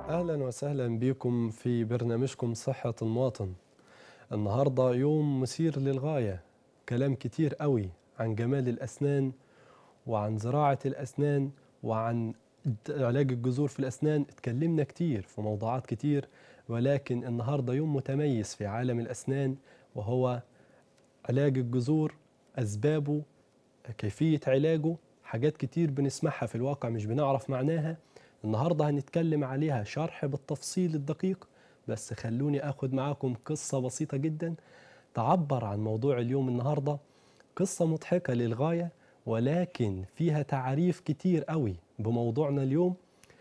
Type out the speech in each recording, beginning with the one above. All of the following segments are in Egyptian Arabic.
أهلا وسهلا بكم في برنامجكم صحة المواطن النهاردة يوم مثير للغاية كلام كتير قوي عن جمال الأسنان وعن زراعة الأسنان وعن علاج الجذور في الأسنان اتكلمنا كتير في موضوعات كتير ولكن النهاردة يوم متميز في عالم الأسنان وهو علاج الجذور أسبابه كيفية علاجه حاجات كتير بنسمعها في الواقع مش بنعرف معناها النهارده هنتكلم عليها شرح بالتفصيل الدقيق بس خلوني اخد معاكم قصه بسيطه جدا تعبر عن موضوع اليوم النهارده قصه مضحكه للغايه ولكن فيها تعريف كتير قوي بموضوعنا اليوم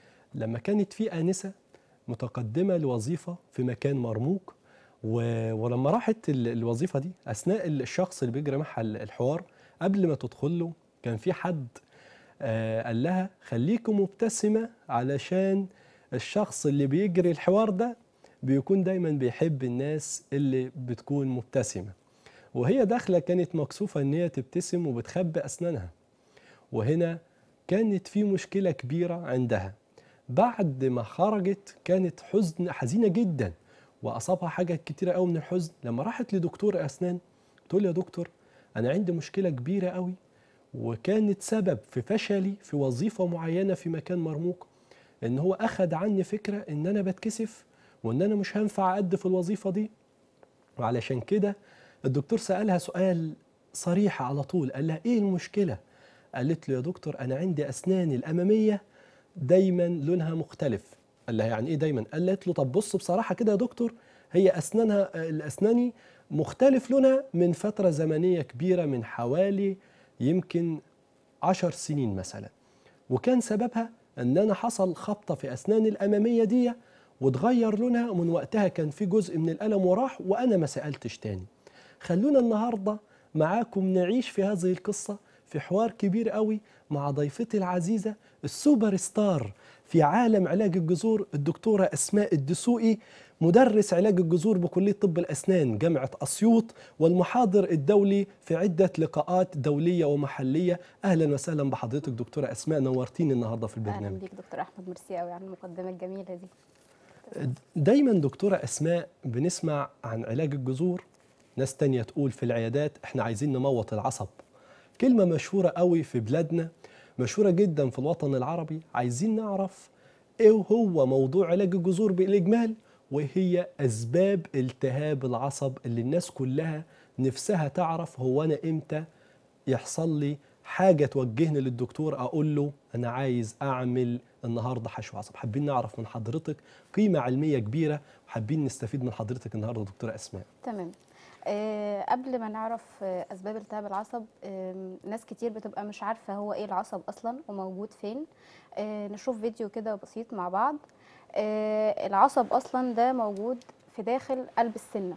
لما كانت في انسه متقدمه لوظيفه في مكان مرموق و... ولما راحت ال- الوظيفه دي اثناء الشخص اللي بيجري معها الحوار قبل ما تدخل له كان في حد آه، قال لها خليكي مبتسمة علشان الشخص اللي بيجري الحوار ده بيكون دايما بيحب الناس اللي بتكون مبتسمة وهي داخلة كانت مكسوفة ان هي تبتسم وبتخبي أسنانها وهنا كانت في مشكلة كبيرة عندها بعد ما خرجت كانت حزن حزينة جدا وأصابها حاجة كتيرة قوي من الحزن لما راحت لدكتور أسنان تقول يا دكتور أنا عندي مشكلة كبيرة قوي وكانت سبب في فشلي في وظيفة معينة في مكان مرموق ان هو اخذ عني فكرة ان انا بتكسف وان انا مش هنفع أد في الوظيفة دي وعلشان كده الدكتور سألها سؤال صريح على طول قال لها ايه المشكلة قالت له يا دكتور انا عندي اسناني الامامية دايما لونها مختلف قال لها يعني ايه دايما قالت له طب بص بصراحة كده يا دكتور هي اسنانها الاسناني مختلف لونها من فترة زمنية كبيرة من حوالي يمكن عشر سنين مثلا وكان سببها ان انا حصل خبطه في اسناني الاماميه دي وتغير لونها ومن وقتها كان في جزء من الالم وراح وانا ما سالتش تاني خلونا النهارده معاكم نعيش في هذه القصه في حوار كبير قوي مع ضيفتي العزيزه السوبر ستار في عالم علاج الجذور الدكتوره اسماء الدسوقي مدرس علاج الجذور بكليه طب الاسنان جامعه اسيوط والمحاضر الدولي في عده لقاءات دوليه ومحليه اهلا وسهلا بحضرتك دكتوره اسماء نورتيني النهارده في اهلا البرنامج بيك دكتور احمد ميرسي قوي على المقدمه الجميله دي دايما دكتوره اسماء بنسمع عن علاج الجذور ناس تانية تقول في العيادات احنا عايزين نموت العصب كلمه مشهوره قوي في بلادنا مشهوره جدا في الوطن العربي عايزين نعرف ايه هو موضوع علاج الجذور بالاجمال وهي اسباب التهاب العصب اللي الناس كلها نفسها تعرف هو انا امتى يحصل لي حاجه توجهني للدكتور اقول له انا عايز اعمل النهارده حشو عصب حابين نعرف من حضرتك قيمه علميه كبيره وحابين نستفيد من حضرتك النهارده دكتوره اسماء تمام آه قبل ما نعرف آه اسباب التهاب العصب آه ناس كتير بتبقى مش عارفه هو ايه العصب اصلا وموجود فين آه نشوف فيديو كده بسيط مع بعض آه العصب اصلا ده موجود في داخل قلب السنه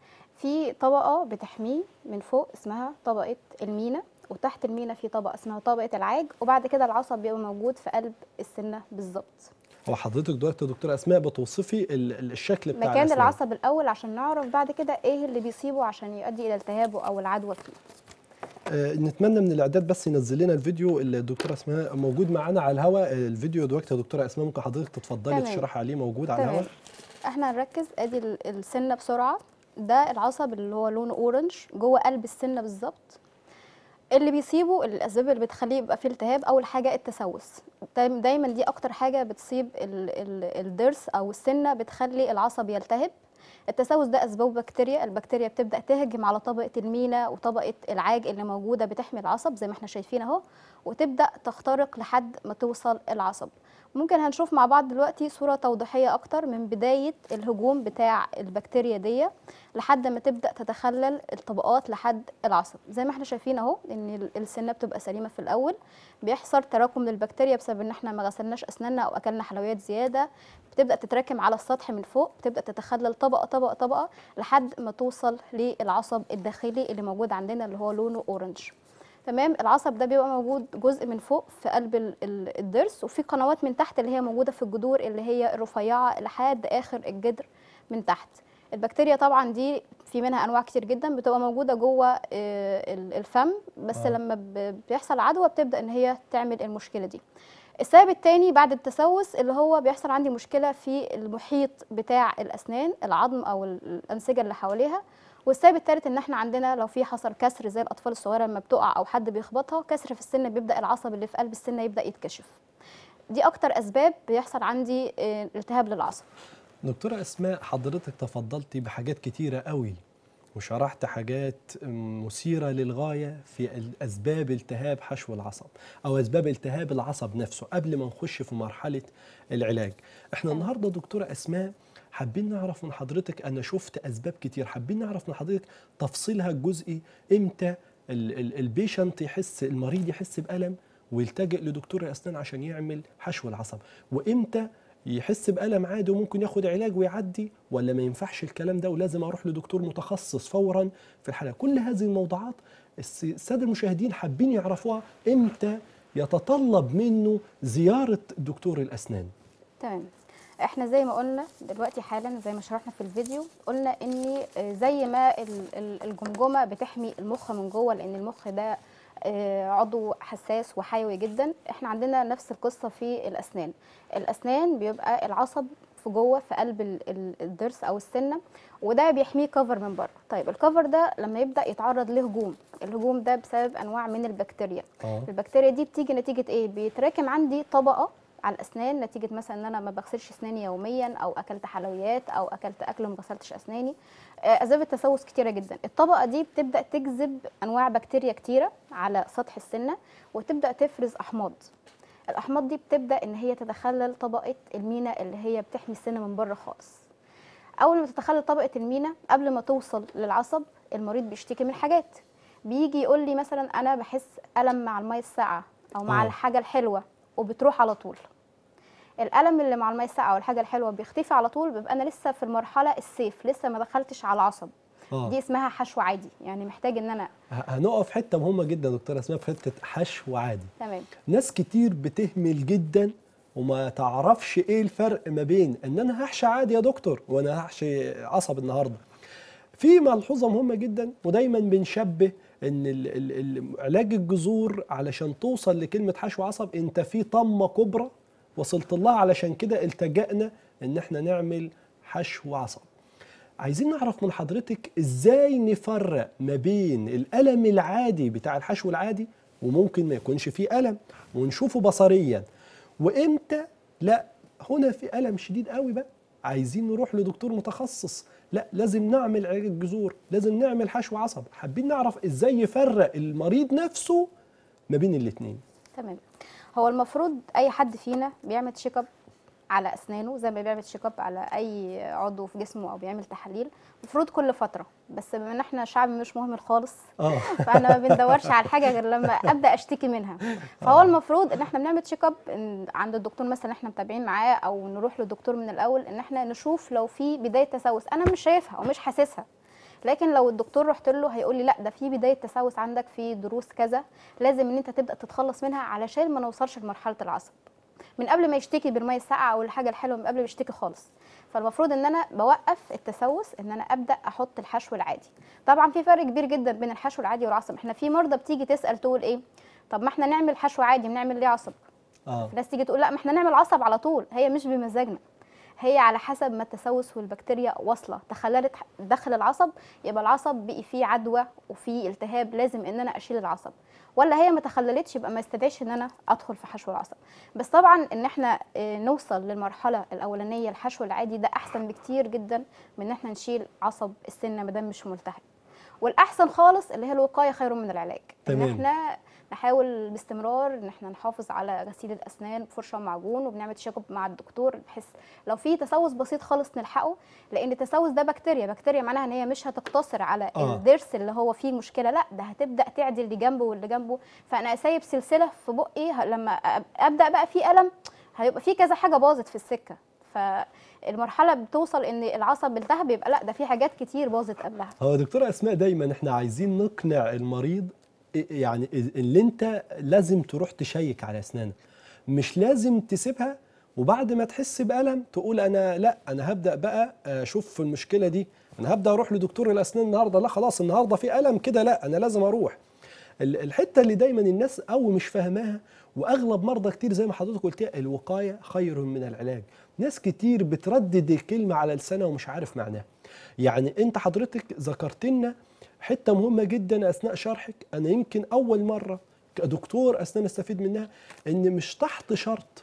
في طبقه بتحميه من فوق اسمها طبقه المينا وتحت المينا في طبقه اسمها طبقه العاج وبعد كده العصب بيبقى موجود في قلب السنه بالظبط هو حضرتك دلوقتي يا دكتوره اسماء بتوصفي ال- ال- الشكل بتاع مكان الأسنان. العصب الاول عشان نعرف بعد كده ايه اللي بيصيبه عشان يؤدي الى التهابه او العدوى فيه آه، نتمنى من الاعداد بس ينزل لنا الفيديو اللي الدكتوره اسماء موجود معانا على الهواء آه، الفيديو دلوقتي يا دكتوره اسماء ممكن حضرتك تتفضلي تمام. تشرحي عليه موجود على تمام الهواء احنا هنركز ادي ال- السنه بسرعه ده العصب اللي هو لونه اورنج جوه قلب السنه بالظبط اللي بيصيبه الاسباب اللي بتخليه يبقى فيه التهاب اول حاجه التسوس دايم- دايما دي اكتر حاجه بتصيب ال- ال- الضرس او السنه بتخلي العصب يلتهب التسوس ده اسبابه بكتيريا البكتيريا بتبدا تهجم على طبقه المينا وطبقه العاج اللي موجوده بتحمي العصب زي ما احنا شايفين اهو وتبدا تخترق لحد ما توصل العصب ممكن هنشوف مع بعض دلوقتي صوره توضيحيه اكتر من بدايه الهجوم بتاع البكتيريا دي لحد ما تبدا تتخلل الطبقات لحد العصب زي ما احنا شايفين اهو ان ال- السنه بتبقى سليمه في الاول بيحصل تراكم للبكتيريا بسبب ان احنا ما غسلناش اسناننا او اكلنا حلويات زياده بتبدا تتراكم على السطح من فوق بتبدا تتخلل طبقه طبقه طبقه لحد ما توصل للعصب الداخلي اللي موجود عندنا اللي هو لونه اورنج تمام العصب ده بيبقى موجود جزء من فوق في قلب ال- ال- الضرس وفي قنوات من تحت اللي هي موجوده في الجذور اللي هي الرفيعه لحد اخر الجدر من تحت البكتيريا طبعا دي في منها انواع كتير جدا بتبقى موجوده جوه آه، ال- الفم بس آه. لما ب- بيحصل عدوى بتبدا ان هي تعمل المشكله دي السبب التاني بعد التسوس اللي هو بيحصل عندي مشكله في المحيط بتاع الاسنان العظم او ال- الانسجه اللي حواليها والسبب الثالث ان احنا عندنا لو في حصل كسر زي الاطفال الصغيره لما بتقع او حد بيخبطها كسر في السن بيبدا العصب اللي في قلب السن يبدا يتكشف دي اكتر اسباب بيحصل عندي آه، التهاب للعصب دكتورة أسماء حضرتك تفضلتي بحاجات كتيرة قوي وشرحت حاجات مثيرة للغاية في أسباب التهاب حشو العصب أو أسباب التهاب العصب نفسه قبل ما نخش في مرحلة العلاج احنا تمام. النهاردة دكتورة أسماء حابين نعرف من حضرتك أنا شفت أسباب كتير حابين نعرف من حضرتك تفصيلها الجزئي إمتى ال- ال- البيشنت يحس المريض يحس بألم ويلتجئ لدكتور أسنان عشان يعمل حشو العصب وإمتى يحس بألم عادي وممكن ياخد علاج ويعدي ولا ما ينفعش الكلام ده ولازم أروح لدكتور متخصص فورا في الحالة كل هذه الموضوعات الس- السادة المشاهدين حابين يعرفوها إمتى يتطلب منه زيارة دكتور الأسنان تمام احنا زي ما قلنا دلوقتي حالا زي ما شرحنا في الفيديو قلنا ان آه، زي ما ال- ال- الجمجمه بتحمي المخ من جوه لان المخ ده آه، عضو حساس وحيوي جدا احنا عندنا نفس القصه في الاسنان الاسنان بيبقى العصب في جوه في قلب ال- ال- الضرس او السنه وده بيحميه كفر من بره طيب الكفر ده لما يبدا يتعرض لهجوم الهجوم ده بسبب انواع من البكتيريا آه. البكتيريا دي بتيجي نتيجه ايه بيتراكم عندي طبقه على الاسنان نتيجه مثلا ان انا ما بغسلش اسناني يوميا او اكلت حلويات او اكلت اكل وما غسلتش اسناني آه، اسباب التسوس كتيره جدا الطبقه دي بتبدا تجذب انواع بكتيريا كتيره على سطح السنه وتبدا تفرز احماض الاحماض دي بتبدا ان هي تتخلل طبقه المينا اللي هي بتحمي السنه من بره خالص اول ما تتخلل طبقه المينا قبل ما توصل للعصب المريض بيشتكي من حاجات بيجي يقول لي مثلا انا بحس الم مع الميه الساقعه او مع آه. الحاجه الحلوه وبتروح على طول الالم اللي مع الميه الساقعه والحاجه الحلوه بيختفي على طول بيبقى انا لسه في المرحله السيف لسه ما دخلتش على العصب آه. دي اسمها حشو عادي يعني محتاج ان انا ه- هنقف حتة مهمة جدا دكتورة أسماء في حتة حشو عادي تمام ناس كتير بتهمل جدا وما تعرفش ايه الفرق ما بين ان انا هحشي عادي يا دكتور وانا هحشي عصب النهارده في ملحوظه مهمه جدا ودايما بنشبه ان ال- ال- ال- علاج الجذور علشان توصل لكلمه حشو عصب انت في طمه كبرى وصلت لها علشان كده التجأنا ان احنا نعمل حشو عصب عايزين نعرف من حضرتك ازاي نفرق ما بين الالم العادي بتاع الحشو العادي وممكن ما يكونش فيه الم ونشوفه بصريا وامتى لا هنا في الم شديد قوي بقى عايزين نروح لدكتور متخصص لا لازم نعمل علاج الجذور لازم نعمل حشو عصب حابين نعرف ازاي يفرق المريض نفسه ما بين الاتنين تمام هو المفروض اي حد فينا بيعمل تشيك اب على اسنانه زي ما بيعمل تشيك اب على اي عضو في جسمه او بيعمل تحاليل المفروض كل فتره بس بما ان احنا شعب مش مهمل خالص اه فاحنا ما بندورش على الحاجه غير لما ابدا اشتكي منها فهو المفروض ان احنا بنعمل تشيك اب إن عند الدكتور مثلا احنا متابعين معاه او نروح للدكتور من الاول ان احنا نشوف لو في بدايه تسوس انا مش شايفها ومش حاسسها لكن لو الدكتور رحت له هيقول لي لا ده في بدايه تسوس عندك في دروس كذا لازم ان انت تبدا تتخلص منها علشان ما نوصلش لمرحله العصب من قبل ما يشتكي بالميه الساقعه او الحاجه الحلوه من قبل ما يشتكي خالص فالمفروض ان انا بوقف التسوس ان انا ابدا احط الحشو العادي طبعا في فرق كبير جدا بين الحشو العادي والعصب احنا في مرضى بتيجي تسال تقول ايه طب ما احنا نعمل حشو عادي بنعمل ليه عصب اه في ناس تيجي تقول لا ما احنا نعمل عصب على طول هي مش بمزاجنا هي على حسب ما التسوس والبكتيريا واصله تخللت داخل العصب يبقى العصب بقي فيه عدوى وفيه التهاب لازم ان انا اشيل العصب ولا هي ما تخللتش يبقى ما يستدعيش ان انا ادخل في حشو العصب بس طبعا ان احنا آه، نوصل للمرحله الاولانيه الحشو العادي ده احسن بكتير جدا من ان احنا نشيل عصب السنه ما دام مش ملتهب والاحسن خالص اللي هي الوقايه خير من العلاج تمام. ان احنا نحاول باستمرار ان احنا نحافظ على غسيل الاسنان بفرشه ومعجون وبنعمل تشيك اب مع الدكتور بحيث لو في تسوس بسيط خالص نلحقه لان التسوس ده بكتيريا بكتيريا معناها ان هي مش هتقتصر على آه. الضرس اللي هو فيه المشكله لا ده هتبدا تعدي اللي جنبه واللي جنبه فانا سايب سلسله في بقي ه- لما أب- ابدا بقى في الم هيبقى في كذا حاجه باظت في السكه فالمرحله بتوصل ان العصب التهب يبقى لا ده في حاجات كتير باظت قبلها هو دكتورة أسماء دايما احنا عايزين نقنع المريض إيه- يعني اللي انت لازم تروح تشيك على أسنانك مش لازم تسيبها وبعد ما تحس بألم تقول أنا لا أنا هبدأ بقى أشوف في المشكلة دي أنا هبدأ أروح لدكتور الأسنان النهاردة لا خلاص النهاردة في ألم كده لا أنا لازم أروح ال- الحته اللي دايما الناس او مش فاهماها واغلب مرضى كتير زي ما حضرتك قلت الوقايه خير من العلاج ناس كتير بتردد الكلمه على لسانها ومش عارف معناها يعني انت حضرتك ذكرت لنا حته مهمه جدا اثناء شرحك انا يمكن اول مره كدكتور اسنان استفيد منها ان مش تحت شرط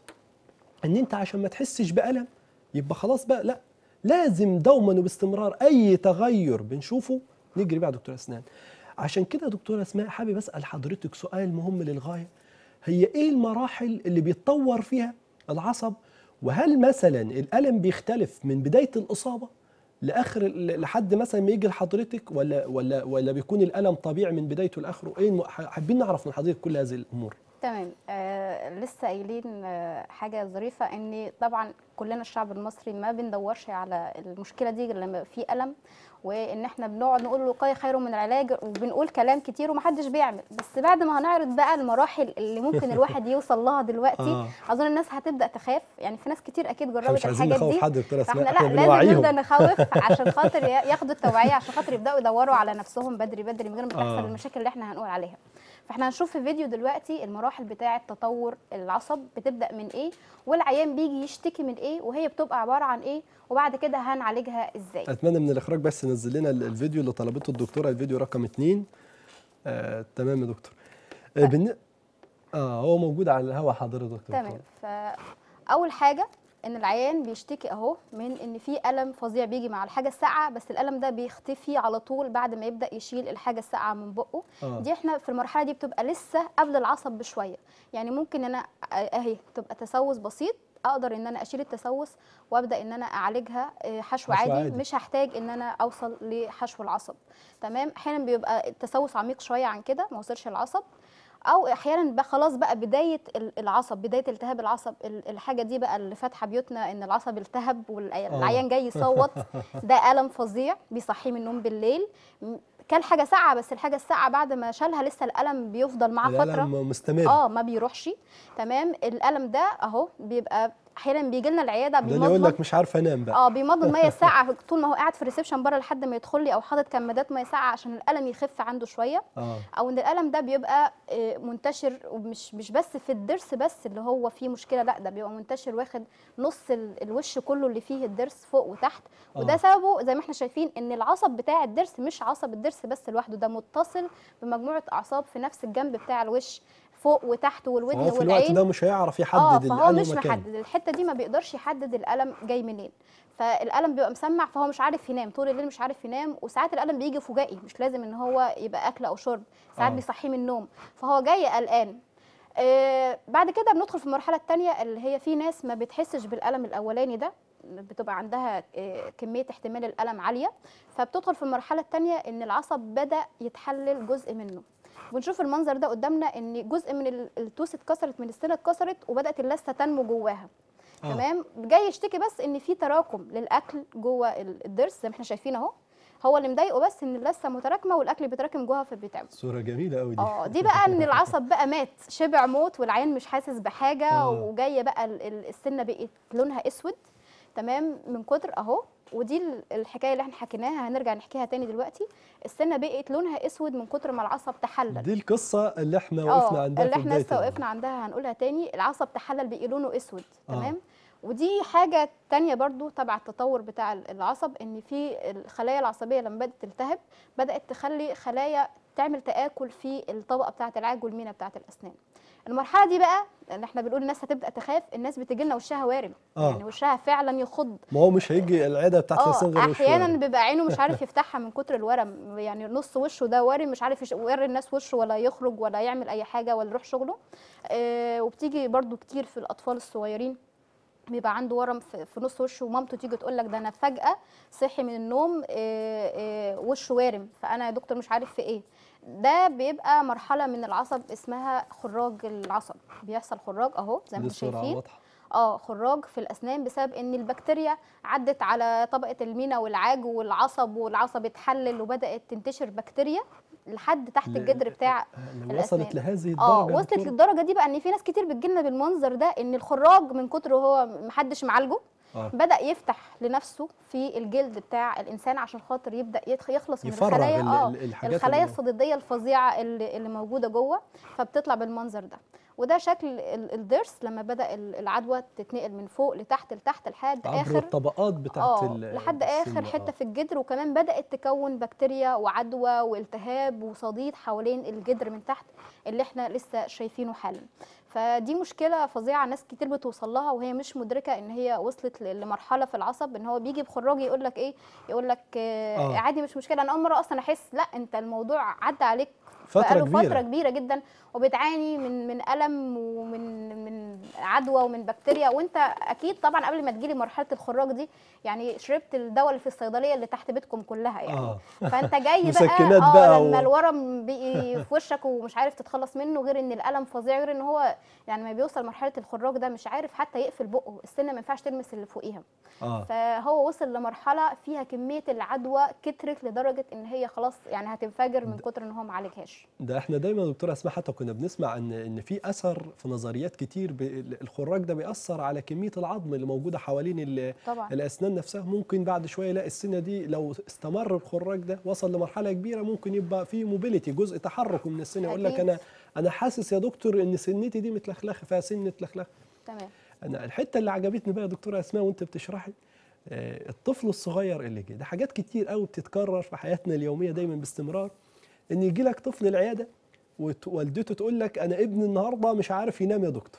ان انت عشان ما تحسش بالم يبقى خلاص بقى لا لازم دوما وباستمرار اي تغير بنشوفه نجري بقى على دكتور اسنان عشان كده يا دكتوره اسماء حابب اسال حضرتك سؤال مهم للغايه هي ايه المراحل اللي بيتطور فيها العصب وهل مثلا الالم بيختلف من بدايه الاصابه لاخر لحد مثلا ما يجي لحضرتك ولا ولا ولا بيكون الالم طبيعي من بدايته لاخره ايه الم... حابين نعرف من حضرتك كل هذه الامور تمام آه لسه قايلين آه حاجه ظريفه ان طبعا كلنا الشعب المصري ما بندورش على المشكله دي غير لما في الم وان احنا بنقعد نقول الوقايه خير من العلاج وبنقول كلام كتير ومحدش بيعمل بس بعد ما هنعرض بقى المراحل اللي ممكن الواحد يوصل لها دلوقتي آه. اظن الناس هتبدا تخاف يعني في ناس كتير اكيد احنا جربت مش عايزين الحاجات نخوف دي حد دكتوره فاحنا اسماء لا احنا لازم بنوعيهم نبدا نخوف عشان خاطر ي- ياخدوا التوعيه عشان خاطر يبداوا يدوروا على نفسهم بدري بدري من غير ما تحصل آه. المشاكل اللي احنا هنقول عليها فاحنا هنشوف في فيديو دلوقتي المراحل بتاعه تطور العصب بتبدا من ايه والعيان بيجي يشتكي من ايه وهي بتبقى عباره عن ايه وبعد كده هنعالجها ازاي اتمنى من الاخراج بس ينزل لنا ال- الفيديو اللي طلبته الدكتوره الفيديو رقم اتنين آه، تمام يا دكتور آه، بالن... اه هو موجود على الهواء حضرتك دكتور تمام فاول حاجه ان العيان بيشتكي اهو من ان في الم فظيع بيجي مع الحاجه الساقعه بس الالم ده بيختفي على طول بعد ما يبدا يشيل الحاجه الساقعه من بقه آه. دي احنا في المرحله دي بتبقى لسه قبل العصب بشويه يعني ممكن انا اهي تبقى تسوس بسيط اقدر ان انا اشيل التسوس وابدا ان انا اعالجها آه، حشو حشو عادي, عادي. مش هحتاج ان انا اوصل لحشو العصب تمام احيانا بيبقى التسوس عميق شويه عن كده ما وصلش العصب او احيانا بقى خلاص بقى بدايه ال- العصب بدايه التهاب العصب ال- الحاجه دي بقى اللي فاتحه بيوتنا ان العصب التهب والعيان جاي يصوت ده الم فظيع بيصحيه من النوم بالليل م- كل حاجه ساقعه بس الحاجه الساقعه بعد ما شالها لسه الالم بيفضل معاه فتره الالم مستمر اه ما بيروحش تمام الالم ده اهو بيبقى احيانا بيجي لنا العياده ده اللي يقول بيمضمض لك مش عارف انام بقى اه بيمضمض ميه ساقعه طول ما هو قاعد في الريسبشن بره لحد ما يدخل لي او حاطط كمادات ميه ساقعه عشان الالم يخف عنده شويه اه او ان الالم ده بيبقى آه، منتشر ومش مش بس في الضرس بس اللي هو فيه مشكله لا ده بيبقى منتشر واخد نص ال- الوش كله اللي فيه الضرس فوق وتحت وده آه. سببه زي ما احنا شايفين ان العصب بتاع الضرس مش عصب الضرس بس لوحده ده متصل بمجموعه اعصاب في نفس الجنب بتاع الوش فوق وتحت والودن فهو في الوقت والعين ده مش هيعرف اه يحدد فهو الأنهي مش مكان محدد الحته دي ما بيقدرش يحدد الالم جاي منين فالالم بيبقى مسمع فهو مش عارف ينام طول الليل مش عارف ينام وساعات الالم بيجي فجائي مش لازم ان هو يبقى اكل او شرب ساعات آه. بيصحيه من النوم فهو جاي قلقان آه بعد كده بندخل في المرحله الثانيه اللي هي في ناس ما بتحسش بالالم الاولاني ده بتبقى عندها آه، كميه احتمال الالم عاليه فبتدخل في المرحله الثانيه ان العصب بدا يتحلل جزء منه ونشوف المنظر ده قدامنا ان جزء من ال- التوس اتكسرت من السنه اتكسرت وبدات اللثه تنمو جواها آه. تمام جاي يشتكي بس ان في تراكم للاكل جوه ال- الضرس زي ما احنا شايفين اهو هو اللي مضايقه بس ان اللثه متراكمه والاكل بيتراكم جواها فبيتعبه صوره جميله قوي دي اه دي بقى ان العصب بقى مات شبع موت والعيان مش حاسس بحاجه آه. وجايه بقى ال- ال- السنه بقت لونها اسود تمام من كتر اهو ودي ال- الحكايه اللي احنا حكيناها هنرجع نحكيها تاني دلوقتي السنه بقت لونها اسود من كتر ما العصب تحلل دي القصه اللي احنا وقفنا اه عندها اللي في احنا بدايه لسه الأمر. وقفنا عندها هنقولها تاني العصب تحلل بقي لونه اسود آه. تمام ودي حاجة تانية برضو تبع التطور بتاع ال- العصب ان في الخلايا العصبية لما بدأت تلتهب بدأت تخلي خلايا تعمل تآكل في الطبقة بتاعة العاج والمينا بتاعة الأسنان المرحلة دي بقى اللي احنا بنقول الناس هتبدأ تخاف الناس بتجي لنا وشها وارم آه. يعني وشها فعلا يخض ما هو مش هيجي العياده بتاعت اه لسان غير وشه احيانا يعني. بيبقى عينه مش عارف يفتحها من كتر الورم يعني نص وشه ده ورم مش عارف يش- يوري الناس وشه ولا يخرج ولا يعمل اي حاجه ولا يروح شغله آه وبتيجي برضو كتير في الاطفال الصغيرين بيبقى عنده ورم في في نص وشه ومامته تيجي تقول لك ده انا فجاه صحي من النوم آه، آه، وشه وارم فانا يا دكتور مش عارف في ايه ده بيبقى مرحله من العصب اسمها خراج العصب بيحصل خراج اهو زي ما دي احنا الصوره شايفين واضحه اه خراج في الاسنان بسبب ان البكتيريا عدت على طبقه المينا والعاج والعصب والعصب اتحلل وبدات تنتشر بكتيريا لحد تحت ل- الجدر بتاع لما الأسنان. وصلت لهذه الدرجه اه يا وصلت دكتور؟ للدرجه دي بقى ان في ناس كتير بتجيلنا بالمنظر ده ان الخراج من كتر هو محدش معالجه آه. بدا يفتح لنفسه في الجلد بتاع الانسان عشان خاطر يبدا يدخ- يخلص من يفرغ الخلايا ال- اه ال- الحاجات الخلايا اللي- الصديديه الفظيعه اللي, اللي موجوده جوه فبتطلع بالمنظر ده وده شكل ال- الضرس لما بدا ال- العدوى تتنقل من فوق لتحت لتحت لحد عبر اخر الطبقات بتاعت اه ال- لحد السن، اخر حته آه. في الجدر وكمان بدات تكون بكتيريا وعدوى والتهاب وصديد حوالين الجدر من تحت اللي احنا لسه شايفينه حالا فدي مشكله فظيعه ناس كتير بتوصل لها وهي مش مدركه ان هي وصلت ل- لمرحله في العصب ان هو بيجي بخراج يقول لك ايه يقول لك آه آه. عادي مش مشكله انا اول مره اصلا احس لا انت الموضوع عدى عليك فترة بقاله كبيرة. فتره كبيره جدا وبتعاني من من الم ومن من عدوى ومن بكتيريا وانت اكيد طبعا قبل ما تجيلي مرحله الخراج دي يعني شربت الدواء اللي في الصيدليه اللي تحت بيتكم كلها يعني آه. فانت جاي بقى مسكنات اه بقى و- لما الورم بقي في وشك ومش عارف تتخلص منه غير ان الالم فظيع غير ان هو يعني ما بيوصل مرحله الخراج ده مش عارف حتى يقفل بقه السنه ما ينفعش تلمس اللي فوقيها اه فهو وصل لمرحله فيها كميه العدوى كترت لدرجه ان هي خلاص يعني هتنفجر من كتر ان هو ما عالجهاش ده احنا دايما يا دكتوره اسماء حتى كنا بنسمع ان ان في اثر في نظريات كتير ب- الخراج ده بيأثر على كميه العظم اللي موجوده حوالين ال- طبعا الاسنان نفسها ممكن بعد شويه لا السنه دي لو استمر الخراج ده وصل لمرحله كبيره ممكن يبقى في موبيليتي جزء تحرك من السنه يقول لك أكيد. انا انا حاسس يا دكتور ان سنتي دي متلخلخه فيها سن متلخلخه تمام انا الحته اللي عجبتني بقى يا دكتوره اسماء وانت بتشرحي آه، الطفل الصغير اللي جه ده حاجات كتير قوي بتتكرر في حياتنا اليوميه دايما باستمرار ان يجي لك طفل العياده ووالدته تقول لك انا ابني النهارده مش عارف ينام يا دكتور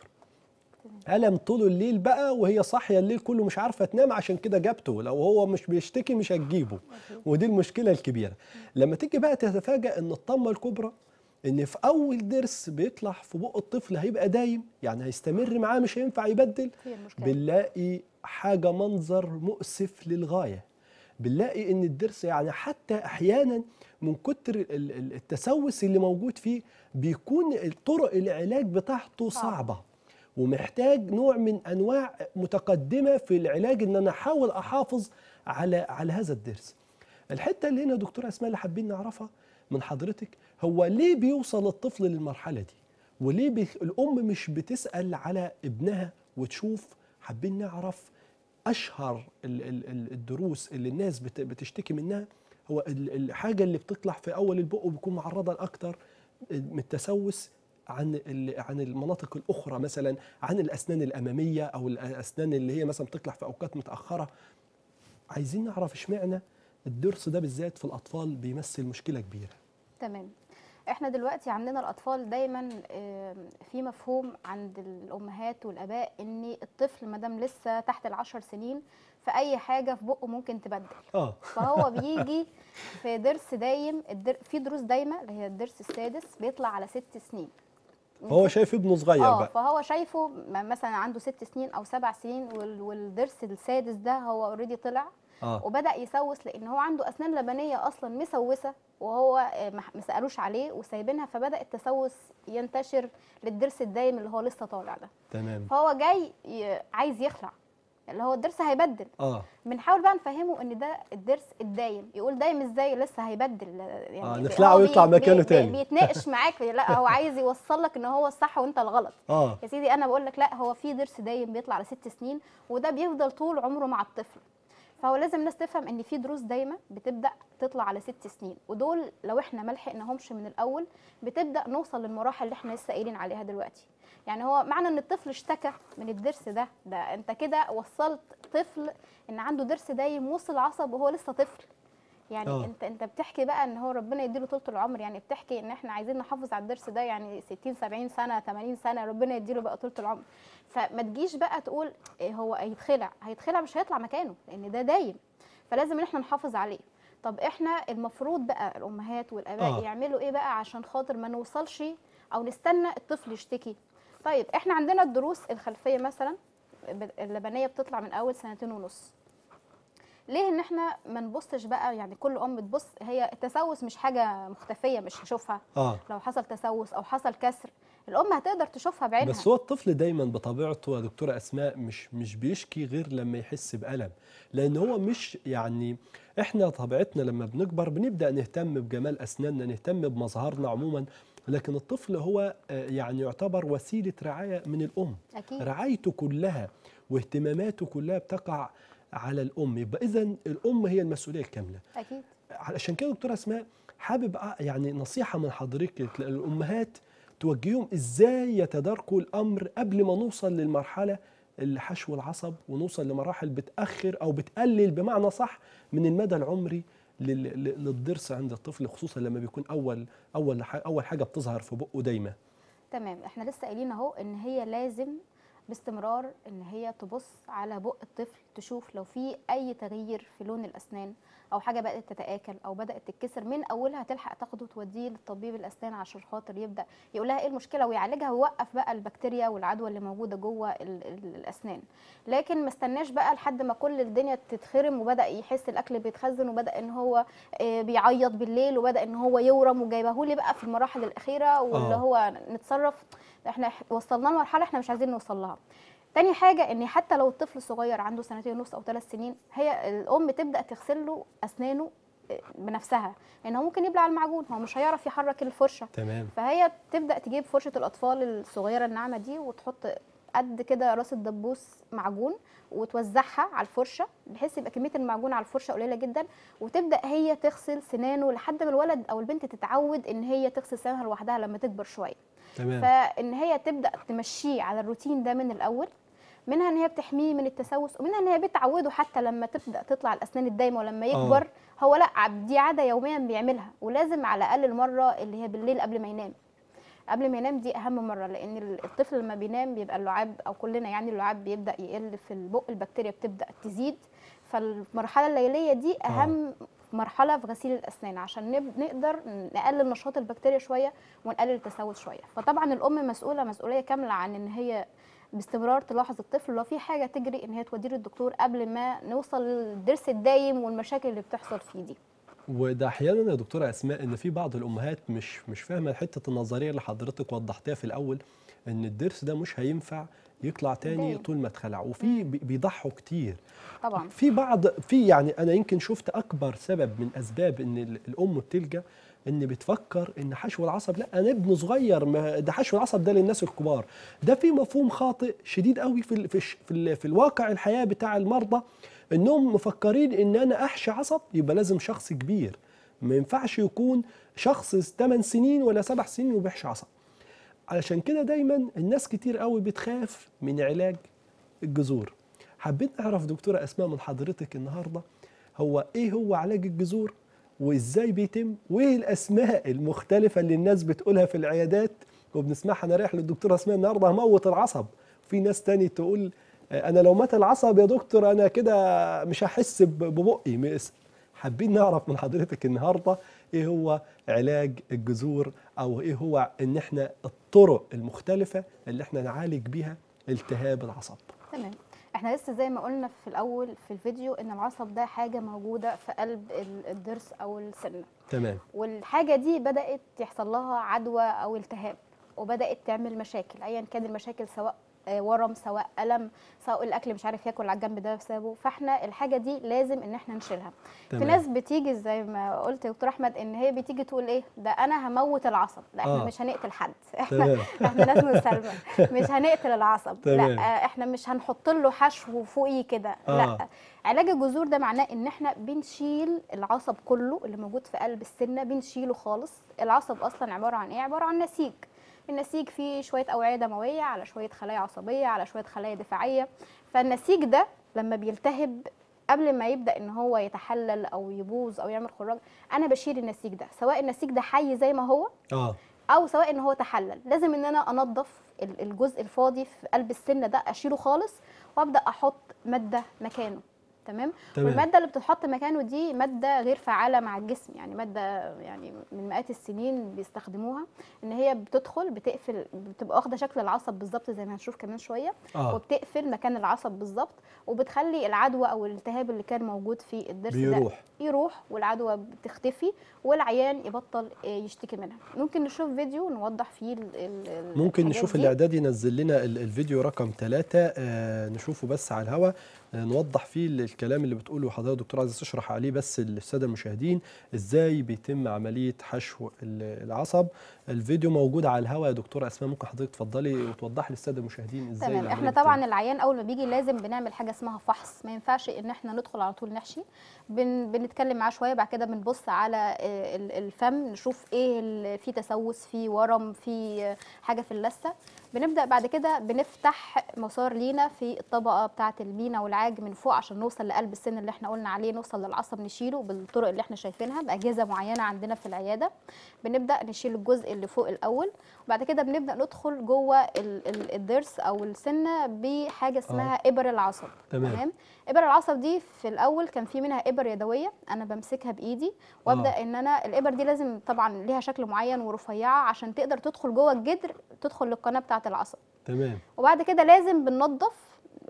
ألم طول الليل بقى وهي صاحيه الليل كله مش عارفه تنام عشان كده جابته لو هو مش بيشتكي مش هتجيبه ودي المشكله الكبيره لما تيجي بقى تتفاجأ ان الطمه الكبرى ان في اول ضرس بيطلع في بق الطفل هيبقى دايم يعني هيستمر معاه مش هينفع يبدل هي المشكله بنلاقي حاجة منظر مؤسف للغاية بنلاقي ان الضرس يعني حتى احيانا من كتر ال- ال- التسوس اللي موجود فيه بيكون طرق العلاج بتاعته صعبة. صعبة ومحتاج نوع من انواع متقدمه في العلاج ان انا احاول احافظ على على هذا الضرس. الحته اللي هنا يا دكتوره اسماء اللي حابين نعرفها من حضرتك هو ليه بيوصل الطفل للمرحله دي؟ وليه بي الام مش بتسال على ابنها وتشوف حابين نعرف اشهر ال- ال- ال- الدروس اللي الناس بت- بتشتكي منها هو ال- الحاجه اللي بتطلع في اول البق وبيكون معرضه لاكتر من التسوس عن ال- عن المناطق الاخرى مثلا عن الاسنان الاماميه او الاسنان اللي هي مثلا بتطلع في اوقات متاخره عايزين نعرف اشمعنى الضرس ده بالذات في الاطفال بيمثل مشكله كبيره تمام احنا دلوقتي عندنا الاطفال دايما آم، في مفهوم عند الامهات والاباء ان الطفل ما دام لسه تحت العشر سنين فاي حاجه في بقه ممكن تبدل اه فهو بيجي في ضرس دايم الدر... في دروس دايمه اللي هي الضرس السادس بيطلع على ست سنين هو شايف ابنه صغير اه بقى فهو شايفه م- مثلا عنده ست سنين او سبع سنين وال... والضرس السادس ده هو اوريدي طلع اه وبدا يسوس لان هو عنده اسنان لبنيه اصلا مسوسه وهو آه، ما ما سالوش عليه وسايبينها فبدا التسوس ينتشر للضرس الدايم اللي هو لسه طالع ده تمام فهو جاي ي- عايز يخلع اللي هو الضرس هيبدل اه بنحاول بقى نفهمه ان ده الضرس الدايم يقول دايم ازاي لسه هيبدل يعني آه، بي- نخلعه هو ويطلع بي- مكانه بي- تاني. بيتناقش معاك لا هو عايز يوصل لك ان هو الصح وانت الغلط اه يا سيدي انا بقول لك لا هو في ضرس دايم بيطلع على ست سنين وده بيفضل طول عمره مع الطفل فهو لازم الناس تفهم ان في دروس دايمه بتبدا تطلع على ست سنين ودول لو احنا ما لحقناهمش من الاول بتبدا نوصل للمراحل اللي احنا لسه قايلين عليها دلوقتي يعني هو معنى ان الطفل اشتكى من الضرس ده ده انت كده وصلت طفل ان عنده ضرس دايم وصل عصب وهو لسه طفل يعني آه. أوه. انت انت بتحكي بقى ان هو ربنا يديله طول العمر يعني بتحكي ان احنا عايزين نحافظ على الضرس ده يعني 60 70 سنه 80 سنه ربنا يديله بقى طول العمر فما تجيش بقى تقول إيه هو هيتخلع هيتخلع مش هيطلع مكانه لان ده دايم فلازم ان احنا نحافظ عليه طب احنا المفروض بقى الامهات والاباء آه. آه. يعملوا ايه بقى عشان خاطر ما نوصلش او نستنى الطفل يشتكي طيب احنا عندنا الدروس الخلفيه مثلا ب- اللبنيه بتطلع من اول سنتين ونص ليه ان احنا ما نبصش بقى يعني كل ام تبص هي التسوس مش حاجه مختفيه مش هشوفها اه لو حصل تسوس او حصل كسر الام هتقدر تشوفها بعينها بس هو الطفل دايما بطبيعته يا دكتوره اسماء مش مش بيشكي غير لما يحس بالم لان هو مش يعني احنا طبيعتنا لما بنكبر بنبدا نهتم بجمال اسناننا نهتم بمظهرنا عموما لكن الطفل هو آه، يعني يعتبر وسيله رعايه من الام اكيد رعايته كلها واهتماماته كلها بتقع على الام يبقى اذا الام هي المسؤوليه الكامله اكيد علشان كده دكتوره اسماء حابب أ- يعني نصيحه من حضرتك للامهات توجهيهم ازاي يتداركوا الامر قبل ما نوصل للمرحله اللي حشو العصب ونوصل لمراحل بتاخر او بتقلل بمعنى صح من المدى العمري لل- لل- للضرس عند الطفل خصوصا لما بيكون اول اول ح- اول حاجه بتظهر في بقه دايما تمام احنا لسه قايلين اهو ان هي لازم باستمرار ان هي تبص على بق الطفل تشوف لو في اي تغيير في لون الاسنان او حاجه بدات تتاكل او بدات تتكسر من اولها تلحق تاخده توديه للطبيب الاسنان عشان خاطر يبدا يقول لها ايه المشكله ويعالجها ويوقف بقى البكتيريا والعدوى اللي موجوده جوه ال- ال- الاسنان لكن ما استناش بقى لحد ما كل الدنيا تتخرم وبدا يحس الاكل بيتخزن وبدا ان هو آه، بيعيط بالليل وبدا ان هو يورم وجايبهولي بقى في المراحل الاخيره واللي آه. هو نتصرف احنا وصلنا لمرحله احنا مش عايزين نوصل لها تاني حاجة ان حتى لو الطفل صغير عنده سنتين ونص او ثلاث سنين هي الام تبدا تغسل له اسنانه آه، بنفسها لان هو ممكن يبلع المعجون هو مش هيعرف يحرك الفرشه تمام فهي تبدا تجيب فرشه الاطفال الصغيره الناعمه دي وتحط قد كده راس الدبوس معجون وتوزعها على الفرشه بحيث يبقى كميه المعجون على الفرشه قليله جدا وتبدا هي تغسل سنانه لحد ما الولد او البنت تتعود ان هي تغسل سنانها لوحدها لما تكبر شويه تمام فان هي تبدا تمشيه على الروتين ده من الاول منها ان هي بتحميه من التسوس ومنها ان هي بتعوده حتى لما تبدا تطلع الاسنان الدايمه ولما يكبر هو لا دي عاده يوميا بيعملها ولازم على الاقل المره اللي هي بالليل قبل ما ينام قبل ما ينام دي اهم مره لان ال- الطفل لما بينام بيبقى اللعاب او كلنا يعني اللعاب بيبدا يقل في البق البكتيريا بتبدا تزيد فالمرحله الليليه دي اهم مرحله في غسيل الاسنان عشان نب- نقدر نقلل نشاط البكتيريا شويه ونقلل التسوس شويه فطبعا الام مسؤوله مسؤوليه كامله عن ان هي باستمرار تلاحظ الطفل لو في حاجه تجري ان هي توديه للدكتور قبل ما نوصل للضرس الدايم والمشاكل اللي بتحصل فيه دي وده احيانا يا دكتوره اسماء ان في بعض الامهات مش مش فاهمه حته النظريه اللي حضرتك وضحتيها في الاول ان الضرس ده مش هينفع يطلع تاني دايم. طول ما اتخلع وفي بي- بيضحوا كتير طبعا في بعض في يعني انا يمكن شفت اكبر سبب من اسباب ان ال- الام بتلجا ان بتفكر ان حشو العصب لا انا ابن صغير ما ده حشو العصب ده للناس الكبار ده في مفهوم خاطئ شديد قوي في ال في, الش- في, ال في الواقع الحياه بتاع المرضى انهم مفكرين ان انا احشي عصب يبقى لازم شخص كبير ما ينفعش يكون شخص 8 سنين ولا 7 سنين وبيحشي عصب علشان كده دايما الناس كتير قوي بتخاف من علاج الجذور حبيت نعرف دكتورة أسماء من حضرتك النهاردة هو إيه هو علاج الجذور وإزاي بيتم وإيه الأسماء المختلفة اللي الناس بتقولها في العيادات وبنسمعها أنا رايح للدكتورة أسماء النهاردة هموت العصب في ناس تاني تقول آه، أنا لو مات العصب يا دكتور أنا كده مش هحس ب- ببقي مس- حابين نعرف من حضرتك النهارده ايه هو علاج الجذور او ايه هو ان احنا الطرق المختلفه اللي احنا نعالج بيها التهاب العصب تمام احنا لسه زي ما قلنا في الاول في الفيديو ان العصب ده حاجه موجوده في قلب ال- الضرس او السنه تمام والحاجه دي بدات يحصل لها عدوى او التهاب وبدات تعمل مشاكل ايا كان المشاكل سواء آه، ورم سواء الم سواء الاكل مش عارف ياكل على الجنب ده بسببه فاحنا الحاجه دي لازم ان احنا نشيلها في تمام. ناس بتيجي زي ما قلت يا دكتور احمد ان هي بتيجي تقول ايه ده انا هموت العصب لا احنا آه. مش هنقتل حد احنا تمام احنا ناس مسالمه مش هنقتل العصب تمام. لا آه، احنا مش هنحط له حشو فوقيه كده آه. لا علاج الجذور ده معناه ان احنا بنشيل العصب كله اللي موجود في قلب السنه بنشيله خالص العصب اصلا عباره عن ايه عباره عن نسيج النسيج فيه شويه اوعيه دمويه على شويه خلايا عصبيه على شويه خلايا دفاعيه فالنسيج ده لما بيلتهب قبل ما يبدا ان هو يتحلل او يبوظ او يعمل خراج انا بشيل النسيج ده سواء النسيج ده حي زي ما هو اه او سواء ان هو تحلل لازم ان انا انظف ال- الجزء الفاضي في قلب السن ده اشيله خالص وابدا احط ماده مكانه تمام تمام. والماده اللي بتتحط مكانه دي ماده غير فعاله مع الجسم يعني ماده يعني من مئات السنين بيستخدموها ان هي بتدخل بتقفل بتبقى واخده شكل العصب بالظبط زي ما هنشوف كمان شويه اه وبتقفل مكان العصب بالظبط وبتخلي العدوى او الالتهاب اللي كان موجود في الضرس ده بيروح يروح والعدوى بتختفي والعيان يبطل آه، يشتكي منها ممكن نشوف فيديو نوضح فيه ال- ال- ال- ممكن الحاجات نشوف دي. الاعداد ينزل لنا ال- الفيديو رقم ثلاثة آه نشوفه بس على الهواء آه نوضح فيه ال- الكلام اللي بتقوله حضرتك دكتور عايز تشرح عليه بس للساده المشاهدين ازاي بيتم عمليه حشو ال- العصب الفيديو موجود على الهواء يا دكتوره اسماء ممكن حضرتك تفضلي وتوضحي للساده المشاهدين ازاي تمام العملية احنا بتتم. طبعا العيان اول ما بيجي لازم بنعمل حاجه اسمها فحص ما ينفعش ان احنا ندخل على طول نحشي بن بنتكلم معاه شويه بعد كده بنبص على آه، ال- الفم نشوف ايه ال- في تسوس في ورم في آه، حاجه في اللثه بنبدا بعد كده بنفتح مسار لينا في الطبقه بتاعه المينا والعاج من فوق عشان نوصل لقلب السن اللي احنا قلنا عليه نوصل للعصب نشيله بالطرق اللي احنا شايفينها باجهزه معينه عندنا في العياده بنبدا نشيل الجزء اللي فوق الاول وبعد كده بنبدا ندخل جوه ال- ال- الضرس او السنه بحاجه اسمها ابر العصب تمام. ابر العصب دي في الاول كان في منها ابر يدويه انا بمسكها بايدي وابدا آه. ان انا الابر دي لازم طبعا ليها شكل معين ورفيعه عشان تقدر تدخل جوه الجدر تدخل للقناه بتاعه العصب تمام وبعد كده لازم بننظف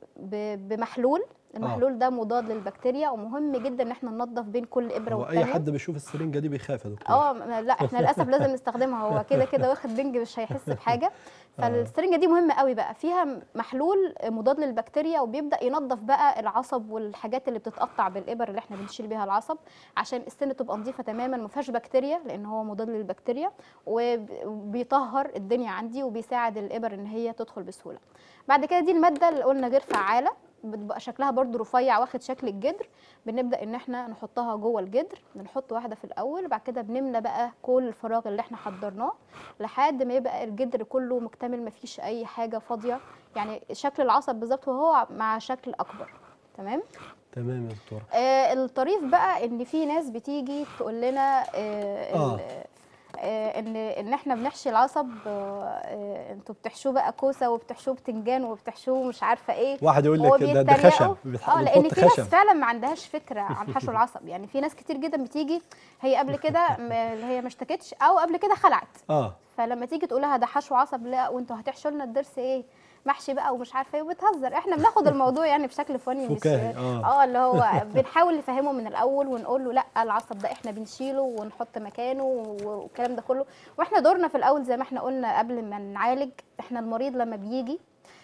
ب- بمحلول المحلول ده مضاد للبكتيريا ومهم جدا ان احنا ننظف بين كل ابره هو والتانيه اي حد بيشوف السرنجه دي بيخاف يا دكتور اه م- لا احنا للاسف لازم نستخدمها هو كده كده واخد بنج مش هيحس بحاجه فالسرنجه دي مهمه قوي بقى فيها محلول مضاد للبكتيريا وبيبدا ينظف بقى العصب والحاجات اللي بتتقطع بالابر اللي احنا بنشيل بيها العصب عشان السن تبقى نظيفه تماما ما فيهاش بكتيريا لان هو مضاد للبكتيريا وب- وبيطهر الدنيا عندي وبيساعد الابر ان هي تدخل بسهوله بعد كده دي الماده اللي قلنا غير فعاله بتبقى شكلها برضو رفيع واخد شكل الجدر بنبدا ان احنا نحطها جوه الجدر بنحط واحده في الاول وبعد كده بنملى بقى كل الفراغ اللي احنا حضرناه لحد ما يبقى الجدر كله مكتمل مفيش اي حاجه فاضيه يعني شكل العصب بالظبط وهو مع شكل اكبر تمام تمام يا دكتوره آه الطريف بقى ان في ناس بتيجي تقول لنا آه آه. ال- آه ان ان احنا بنحشي العصب آه آه انتوا بتحشوه بقى كوسه وبتحشوه بتنجان وبتحشوه مش عارفه ايه واحد يقول هو لك ده ده بيتريقوا. خشب بتح- اه لان بنحط في ناس خشب فعلا ما عندهاش فكره عن حشو العصب يعني في ناس كتير جدا بتيجي هي قبل كده م- اللي هي ما اشتكتش او قبل كده خلعت اه فلما تيجي تقول لها ده حشو عصب لا وانتوا هتحشوا لنا الضرس ايه محشي بقى ومش عارفه ايه وبتهزر احنا بناخد الموضوع يعني بشكل فني مش فكاهي، آه. اه اللي هو بنحاول نفهمه من الاول ونقول له لا العصب ده احنا بنشيله ونحط مكانه والكلام ده كله واحنا دورنا في الاول زي ما احنا قلنا قبل ما نعالج احنا المريض لما بيجي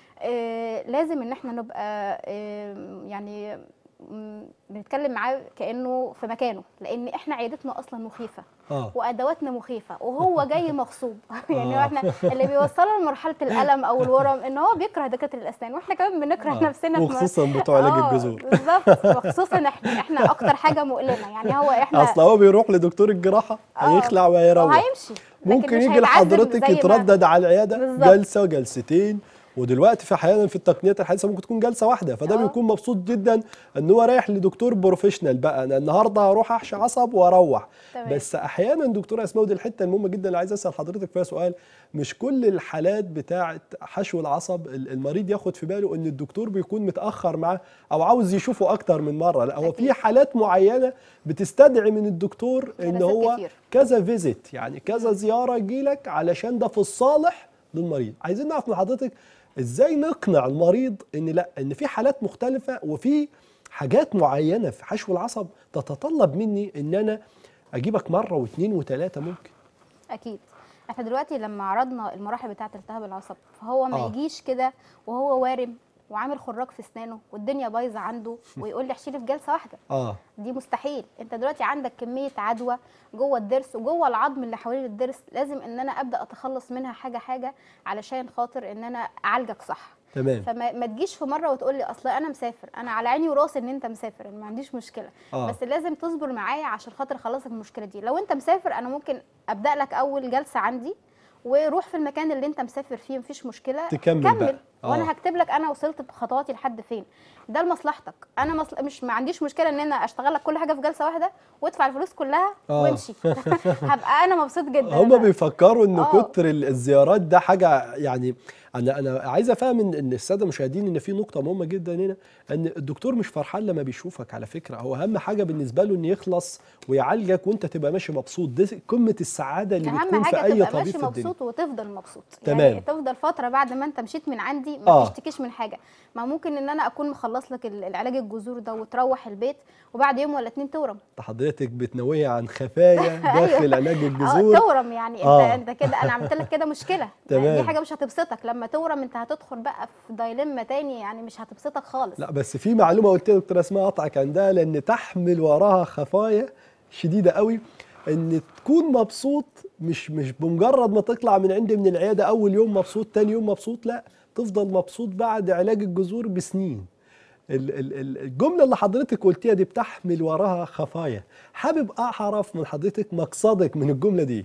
آه لازم ان احنا نبقى آه يعني م- بنتكلم معاه كانه في مكانه لان احنا عيادتنا اصلا مخيفه اه وادواتنا مخيفه وهو جاي مغصوب يعني آه. احنا اللي بيوصله لمرحله الالم او الورم ان هو بيكره دكاتره الاسنان واحنا كمان بنكره آه. نفسنا في م- وخصوصا بتوع علاج آه، الجذور بالظبط وخصوصا احنا احنا اكتر حاجه مؤلمه يعني هو احنا اصل هو بيروح لدكتور الجراحه آه. هيخلع هو وهيروح هيمشي لكن ممكن مش يجي هيتعذب لحضرتك زي ما- يتردد على العياده بالظبط. جلسه جلستين ودلوقتي في احيانا في التقنيات الحديثه ممكن تكون جلسه واحده فده آه. بيكون مبسوط جدا ان هو رايح لدكتور بروفيشنال بقى انا النهارده هروح احشي عصب واروح تمام. بس احيانا دكتوره اسماء ودي الحته المهمه جدا اللي عايز اسال حضرتك فيها سؤال مش كل الحالات بتاعه حشو العصب ال- المريض ياخد في باله ان الدكتور بيكون متاخر معاه او عاوز يشوفه اكتر من مره لا هو في أكيد. حالات معينه بتستدعي من الدكتور ان جلسات هو كتير. كذا فيزيت يعني كذا زياره يجيلك علشان ده في الصالح للمريض عايزين نعرف من حضرتك ازاي نقنع المريض ان لا ان في حالات مختلفه وفي حاجات معينه في حشو العصب تتطلب مني ان انا اجيبك مره واثنين وثلاثه ممكن اكيد احنا دلوقتي لما عرضنا المراحل بتاعه التهاب العصب فهو ما آه. يجيش كده وهو وارم وعامل خراج في اسنانه والدنيا بايظه عنده ويقول لي احشيلي في جلسه واحده اه دي مستحيل انت دلوقتي عندك كميه عدوى جوه الضرس وجوه العظم اللي حوالين الضرس لازم ان انا ابدا اتخلص منها حاجه حاجه علشان خاطر ان انا اعالجك صح تمام فما ما تجيش في مره وتقول لي اصل انا مسافر انا على عيني وراسي ان انت مسافر أنا ما عنديش مشكله آه. بس لازم تصبر معايا عشان خاطر اخلصك من المشكله دي لو انت مسافر انا ممكن ابدا لك اول جلسه عندي وروح في المكان اللي انت مسافر فيه مفيش مشكله تكمل كمل بقى. آه. وانا هكتب لك انا وصلت بخطواتي لحد فين ده لمصلحتك انا مصل... مش ما عنديش مشكله ان انا اشتغل لك كل حاجه في جلسه واحده وادفع الفلوس كلها آه. وامشي هبقى انا مبسوط جدا هما أنا- بيفكروا ان آه. كتر ال- الزيارات ده حاجه يعني انا انا عايز افهم ان إن الساده المشاهدين ان في نقطه مهمه جدا هنا ان الدكتور مش فرحان لما بيشوفك على فكره هو اهم حاجه بالنسبه له ان يخلص ويعالجك وانت تبقى ماشي مبسوط دي قمه السعاده اللي بتكون اهم في حاجه اي تبقى طبيب ماشي في الدنيا مبسوط وتفضل مبسوط تمام. يعني تفضل فتره بعد ما انت مشيت من عندي ما آه. تشتكيش من حاجه ما ممكن ان انا اكون مخلص لك ال- العلاج الجذور ده وتروح البيت وبعد يوم ولا اتنين تورم حضرتك بتنوهي عن خفايا داخل علاج اه الجذور تورم يعني انت آه. انت كده انا عملت لك كده مشكله تمام. دي حاجه مش هتبسطك لما تورم انت هتدخل بقى في دايلما تاني يعني مش هتبسطك خالص لا بس في معلومه قلت لك دكتور اسماء اقطعك عندها لان تحمل وراها خفايا شديده قوي ان تكون مبسوط مش مش بمجرد ما تطلع من عندي من العياده اول يوم مبسوط تاني يوم مبسوط لا تفضل مبسوط بعد علاج الجذور بسنين ال- ال- ال- الجمله اللي حضرتك قلتيها دي بتحمل وراها خفايا حابب اعرف من حضرتك مقصدك من الجمله دي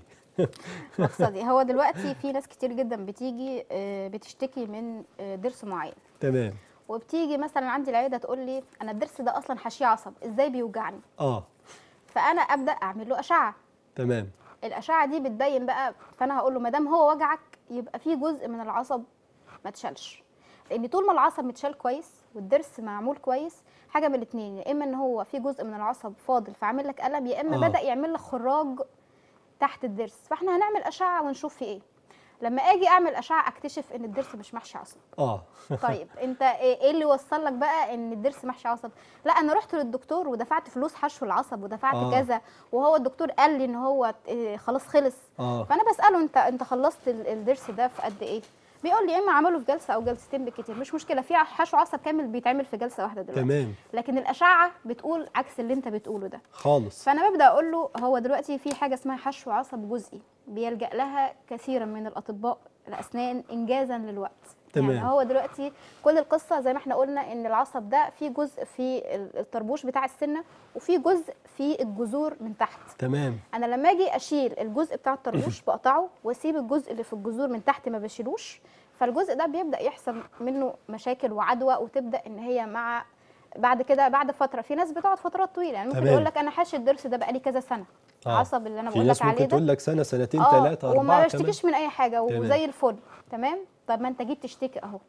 مقصدي هو دلوقتي في ناس كتير جدا بتيجي آه، بتشتكي من آه، ضرس معين تمام وبتيجي مثلا عندي العياده تقول لي انا الضرس ده اصلا حشيه عصب ازاي بيوجعني اه فانا ابدا اعمل له اشعه تمام الاشعه دي بتبين بقى فانا هقول له ما دام هو وجعك يبقى في جزء من العصب ما اتشالش لان طول ما العصب متشال كويس والضرس معمول كويس حاجه من الاثنين يا اما ان هو في جزء من العصب فاضل فعامل لك الم يا اما آه. آه. بدا يعمل لك خراج تحت الضرس فاحنا هنعمل اشعه ونشوف في ايه لما اجي اعمل اشعه اكتشف ان الضرس مش محشي عصب اه طيب انت ايه إيه اللي وصل لك بقى ان الضرس محشي عصب لا انا رحت للدكتور ودفعت فلوس حشو العصب ودفعت آه. آه. كذا وهو الدكتور قال لي ان هو إيه خلاص خلص اه فانا بساله انت انت خلصت ال- الضرس ده في قد ايه بيقول لي يا اما عمله في جلسه او جلستين بالكتير مش مشكله في حشو عصب كامل بيتعمل في جلسه واحده دلوقتي تمام لكن الاشعه بتقول عكس اللي انت بتقوله ده خالص فانا ببدا اقول له هو دلوقتي في حاجه اسمها حشو عصب جزئي بيلجا لها كثيرا من الاطباء الاسنان انجازا للوقت تمام. يعني هو دلوقتي كل القصه زي ما احنا قلنا ان العصب ده في جزء في ال- الطربوش بتاع السنه وفي جزء في الجذور من تحت تمام انا لما اجي اشيل الجزء بتاع الطربوش بقطعه واسيب الجزء اللي في الجذور من تحت ما بشيلوش فالجزء ده بيبدا يحصل منه مشاكل وعدوى وتبدا ان هي مع بعد كده بعد فتره في ناس بتقعد فترات طويله يعني ممكن تمام. يقول لك انا حاشي الضرس ده بقالي كذا سنه آه. العصب اللي انا في بقول ناس لك عليه ممكن ده تقول لك سنه سنتين آه، ثلاثه وما اربعه كمان بشتكيش من اي حاجه تمام. وزي الفل تمام طب ما انت جيت تشتكي اهو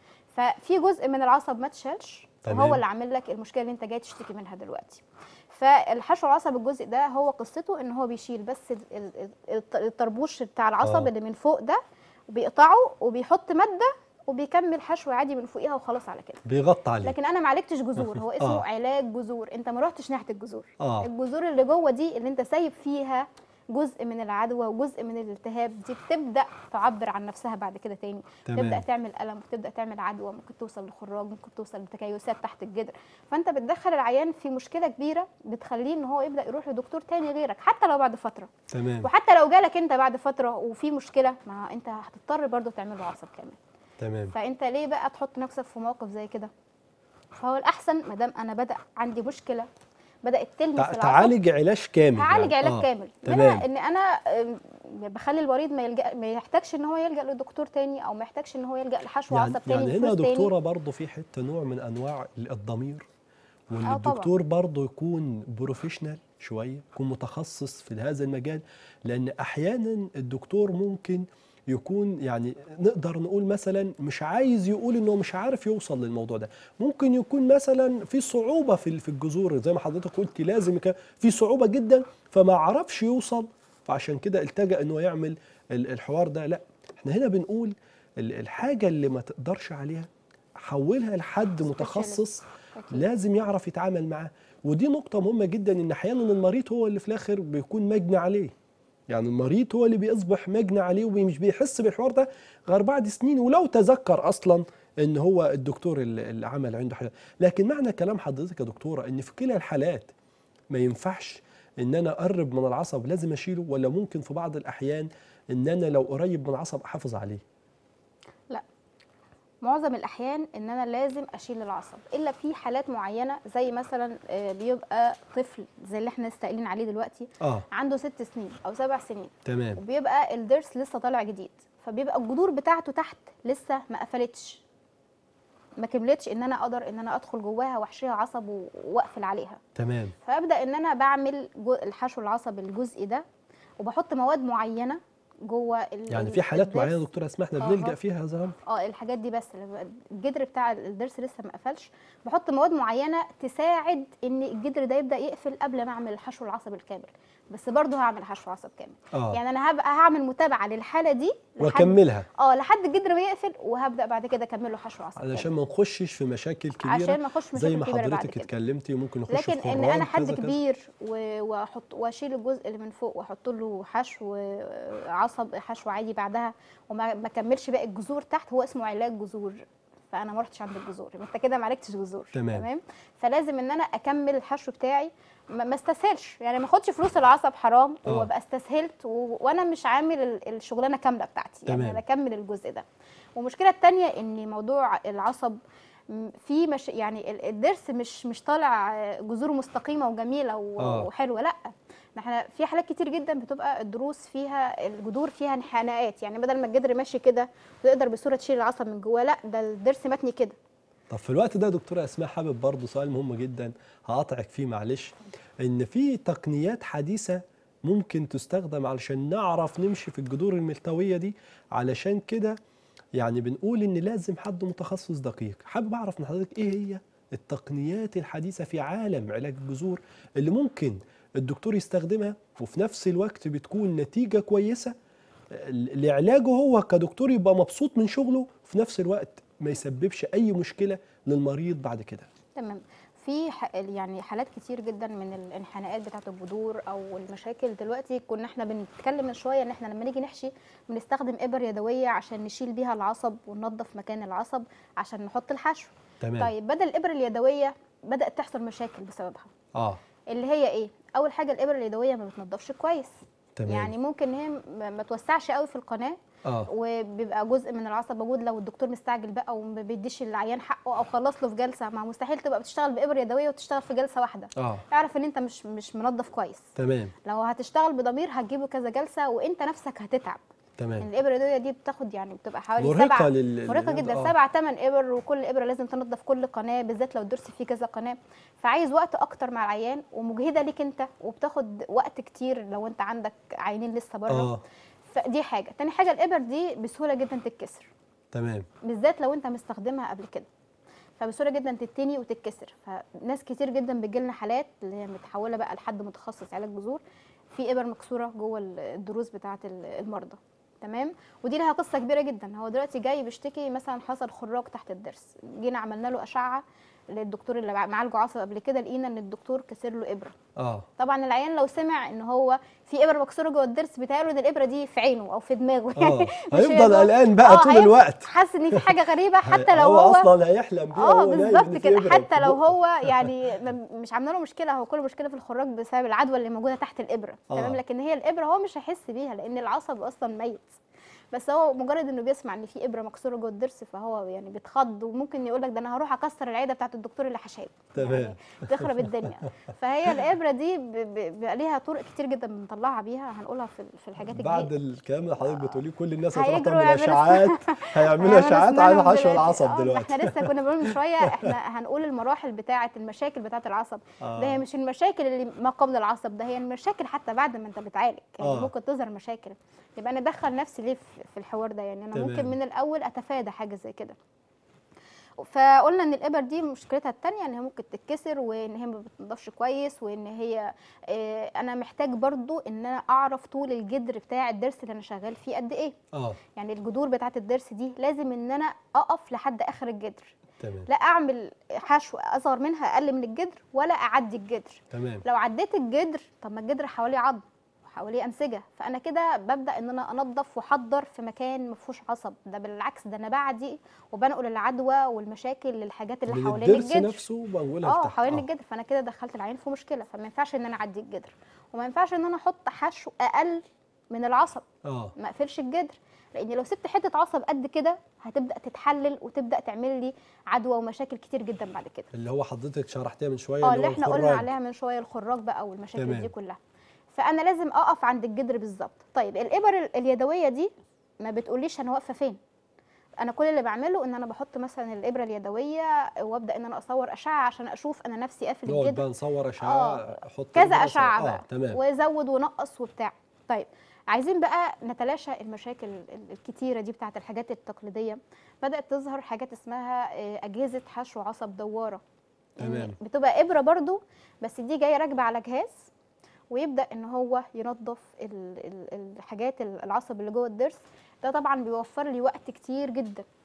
ففي جزء من العصب ما اتشالش تمام. وهو اللي عامل لك المشكله اللي انت جاي تشتكي منها دلوقتي فالحشو العصب الجزء ده هو قصته ان هو بيشيل بس ال- ال- الط- الطربوش بتاع العصب آه. اللي من فوق ده وبيقطعه وبيحط ماده وبيكمل حشو عادي من فوقيها وخلاص على كده بيغطي عليه لكن انا ما عالجتش جذور هو اسمه آه. علاج جذور انت ما رحتش ناحيه الجذور آه. الجذور اللي جوه دي اللي انت سايب فيها جزء من العدوى وجزء من الالتهاب دي بتبدا تعبر عن نفسها بعد كده تاني تمام. تبدا تعمل الم وتبدا تعمل عدوى ممكن توصل لخراج ممكن توصل لتكيسات تحت الجدر فانت بتدخل العيان في مشكله كبيره بتخليه ان هو يبدا يروح لدكتور تاني غيرك حتى لو بعد فتره تمام وحتى لو جالك انت بعد فتره وفي مشكله ما انت هتضطر برضه تعمل له عصب كامل تمام فانت ليه بقى تحط نفسك في موقف زي كده فهو الاحسن ما دام انا بدا عندي مشكله بدات تلمس تع- العصب تعالج علاج كامل هعالج يعني. علاج آه. كامل تمام منها ان انا أم، بخلي المريض ما يلجأ ما يحتاجش ان هو يلجأ لدكتور تاني او ما يحتاجش ان هو يلجأ لحشو يعني, عصب تاني يعني هنا يا بفلوس تاني. دكتوره برضه في حته نوع من انواع الضمير وان آه طبعاً. الدكتور برضه يكون بروفيشنال شويه يكون متخصص في هذا المجال لان احيانا الدكتور ممكن يكون يعني نقدر نقول مثلا مش عايز يقول انه مش عارف يوصل للموضوع ده ممكن يكون مثلا في صعوبه في في الجذور زي ما حضرتك قلت لازم يكون في صعوبه جدا فما عرفش يوصل فعشان كده التجأ انه يعمل ال- الحوار ده لا احنا هنا بنقول ال- الحاجه اللي ما تقدرش عليها حولها لحد متخصص أكيد. لازم يعرف يتعامل معاه ودي نقطة مهمة جدا ان احيانا المريض هو اللي في الاخر بيكون مجني عليه يعني المريض هو اللي بيصبح مجني عليه ومش بيحس بالحوار ده غير بعد سنين ولو تذكر اصلا ان هو الدكتور اللي اللي عمل عنده حاجة لكن معنى كلام حضرتك يا دكتورة ان في كلا الحالات ما ينفعش ان انا اقرب من العصب لازم اشيله ولا ممكن في بعض الاحيان ان انا لو قريب من العصب احافظ عليه معظم الاحيان ان انا لازم اشيل العصب الا في حالات معينه زي مثلا آه، بيبقى طفل زي اللي احنا لسه قايلين عليه دلوقتي اه عنده ست سنين او سبع سنين تمام وبيبقى الضرس لسه طالع جديد فبيبقى الجذور بتاعته تحت لسه ما قفلتش ما كملتش ان انا اقدر ان انا ادخل جواها واحشيها عصب و- واقفل عليها تمام فابدا ان انا بعمل جو- الحشو العصبي الجزئي ده وبحط مواد معينه جوه ال- يعني ال- في حالات الضرس. معينة يا دكتورة اسماء احنا آه. بنلجأ فيها هذا الامر اه الحاجات دي بس لما الجدر بتاع الضرس لسه ما قفلش بحط مواد معينه تساعد ان الجدر ده يبدا يقفل قبل ما اعمل الحشو العصبي الكامل بس برضه هعمل حشو عصب كامل اه يعني انا هبقى هعمل متابعه للحاله دي لحد- واكملها اه لحد الجدر ما يقفل وهبدا بعد كده اكمل له حشو عصب علشان كامل. ما نخشش في مشاكل كبيره عشان ما اخش زي مشاكل ما كبيره بعد حضرتك كده اتكلمتي ممكن نخش في لكن ان خراج انا حد كذا كذا. كبير و- واحط واشيل الجزء اللي من فوق واحط له حشو عصب حشو عادي بعدها وما ما كملش باقي الجذور تحت هو اسمه علاج جذور ف فانا ما رحتش عند الجذور يبقى انت كده ما عالجتش جذور تمام. تمام فلازم ان انا اكمل الحشو بتاعي ما ما استسهلش يعني ما اخدش فلوس العصب حرام آه. وابقى استسهلت و... وانا مش عامل ال- الشغلانه كامله بتاعتي تمام. يعني انا اكمل الجزء ده والمشكله الثانيه ان موضوع العصب م- في مش يعني ال- الضرس مش مش طالع آه، جذور مستقيمه وجميله و- آه. وحلوه لا ده احنا في حالات كتير جدا بتبقى الضروس فيها الجذور فيها انحناءات يعني بدل ما الجدر ماشي كده تقدر بسهوله تشيل العصب من جواه لا ده الضرس متني كده طب في الوقت ده دكتورة أسماء حابب برضه سؤال مهم جدا هقاطعك فيه معلش إن في تقنيات حديثة ممكن تستخدم علشان نعرف نمشي في الجذور الملتوية دي علشان كده يعني بنقول إن لازم حد متخصص دقيق حابب أعرف من حضرتك إيه هي التقنيات الحديثة في عالم علاج الجذور اللي ممكن الدكتور يستخدمها وفي نفس الوقت بتكون نتيجة كويسة لعلاجه هو كدكتور يبقى مبسوط من شغله وفي نفس الوقت ما يسببش اي مشكله للمريض بعد كده تمام في ح- يعني حالات كتير جدا من الانحناءات بتاعه الجذور او المشاكل دلوقتي كنا احنا بنتكلم من شويه ان احنا لما نيجي نحشي بنستخدم ابر يدويه عشان نشيل بيها العصب وننظف مكان العصب عشان نحط الحشو تمام طيب بدل الابر اليدويه بدات تحصل مشاكل بسببها اه اللي هي ايه اول حاجه الابر اليدويه ما بتنضفش كويس تمام يعني ممكن هي ما ما توسعش قوي في القناه اه وبيبقى جزء من العصب موجود لو الدكتور مستعجل بقى وما بيديش العيان حقه او خلص له في جلسه ما مستحيل تبقى بتشتغل بابر يدويه وتشتغل في جلسه واحده اه اعرف ان انت مش مش منظف كويس تمام لو هتشتغل بضمير هتجيبه كذا جلسه وانت نفسك هتتعب تمام الابره اليدويه دي بتاخد يعني بتبقى حوالي مرهقه سبعة لل مرهقه لل- جدا آه. سبع ثمان ابر وكل ابره لازم تنظف كل قناه بالذات لو الضرس فيه كذا قناه فعايز وقت اكتر مع العيان ومجهده ليك انت وبتاخد وقت كتير لو انت عندك عينين لسه بره اه فدي حاجه تاني حاجه الابر دي بسهوله جدا تتكسر تمام بالذات لو انت مستخدمها قبل كده فبسهوله جدا تتني وتتكسر فناس كتير جدا بتجيلنا حالات اللي هي متحوله بقى لحد متخصص علاج جذور في ابر مكسوره جوه الضروس بتاعه المرضى تمام ودي لها قصه كبيره جدا هو دلوقتي جاي بيشتكي مثلا حصل خراج تحت الضرس جينا عملنا له اشعه للدكتور اللي معالجه عصب قبل كده لقينا ان الدكتور كسر له ابره اه طبعا العيان لو سمع ان هو في ابره مكسوره جوه الضرس بتاعه ده الابره دي في عينه او في دماغه اه مش هيفضل هيبقى- قلقان بقى آه، طول هيبقى الوقت حاسس ان في حاجه غريبه حتى لو هو هو اصلا هيحلم بيها اه وهو نايم بالظبط إن في كده إبرة حتى في لو بقه. هو يعني م- مش عامله له مشكله هو كل مشكله في الخراج بسبب العدوى اللي موجوده تحت الابره آه. تمام لكن هي الابره هو مش هيحس بيها لان العصب اصلا ميت بس هو مجرد انه بيسمع ان في ابره مكسوره جوه الضرس فهو يعني بيتخض وممكن يقول لك ده انا هروح اكسر العياده بتاعت الدكتور اللي حشاه تمام. يعني تخرب الدنيا فهي الابره دي ب- ب- بيبقى ليها طرق كتير جدا بنطلعها بيها هنقولها في في الحاجات بعد الجديدة. الكلام اللي حضرتك بتقوليه كل الناس هتروح هيجروا تعمل يعملوا اشعاعات هيعملوا هيعملوا اشعاعات على اسنانهم حشو دلوقتي. العصب آه، دلوقتي احنا لسه كنا بنقول من شويه احنا هنقول المراحل بتاعه المشاكل بتاعه العصب آه. ده هي مش المشاكل اللي ما قبل العصب ده هي المشاكل حتى بعد ما انت بتعالج يعني آه. ممكن تظهر مشاكل يبقى انا ادخل نفسي ليه في في الحوار ده يعني انا تمام. ممكن من الاول اتفادى حاجه زي كده فقلنا ان الابر دي مشكلتها التانية ان هي ممكن تتكسر وان هي ما بتنضفش كويس وان هي اه انا محتاج برضو ان انا اعرف طول الجدر بتاع الضرس اللي انا شغال فيه قد ايه اه يعني الجذور بتاعه الضرس دي لازم ان انا اقف لحد اخر الجدر تمام لا اعمل حشو اصغر منها اقل من الجدر ولا اعدي الجدر تمام لو عديت الجدر طب ما الجدر حواليه عظم وحواليه انسجه فانا كده ببدا ان انا انظف واحضر في مكان ما فيهوش عصب ده بالعكس ده انا بعدي وبنقل العدوى والمشاكل للحاجات اللي من حوالين الضرس الجدر نفسه بنقولها اه لتحت. حوالين الجدر فانا كده دخلت العين في مشكله فما ينفعش ان انا اعدي الجدر وما ينفعش ان انا احط حشو اقل من العصب اه ما اقفلش الجدر لان لو سبت حته عصب قد كده هتبدا تتحلل وتبدا تعمل لي عدوى ومشاكل كتير جدا بعد كده اللي هو حضرتك شرحتيها من شويه اه اللي اللي هو احنا قلنا الخراج. عليها من شويه الخراج بقى والمشاكل تمام. دي كلها فانا لازم اقف عند الجدر بالظبط طيب الابر ال- اليدويه دي ما بتقوليش انا واقفه فين انا كل اللي بعمله ان انا بحط مثلا الابره اليدويه وابدا ان انا اصور اشعه عشان اشوف انا نفسي قافل نقعد الجدر بقى نصور اشعه آه، احط كذا إبرة اشعه أصور. بقى اه تمام وازود ونقص وبتاع طيب عايزين بقى نتلاشى المشاكل ال- الكتيره دي بتاعت الحاجات التقليديه بدات تظهر حاجات اسمها آه، اجهزه حشو عصب دواره تمام. يعني بتبقى ابره برضو بس دي جايه راكبه على جهاز ويبدا ان هو ينظف ال- ال- الحاجات ال- العصب اللي جوه الضرس ده طبعا بيوفر لي وقت كتير جدا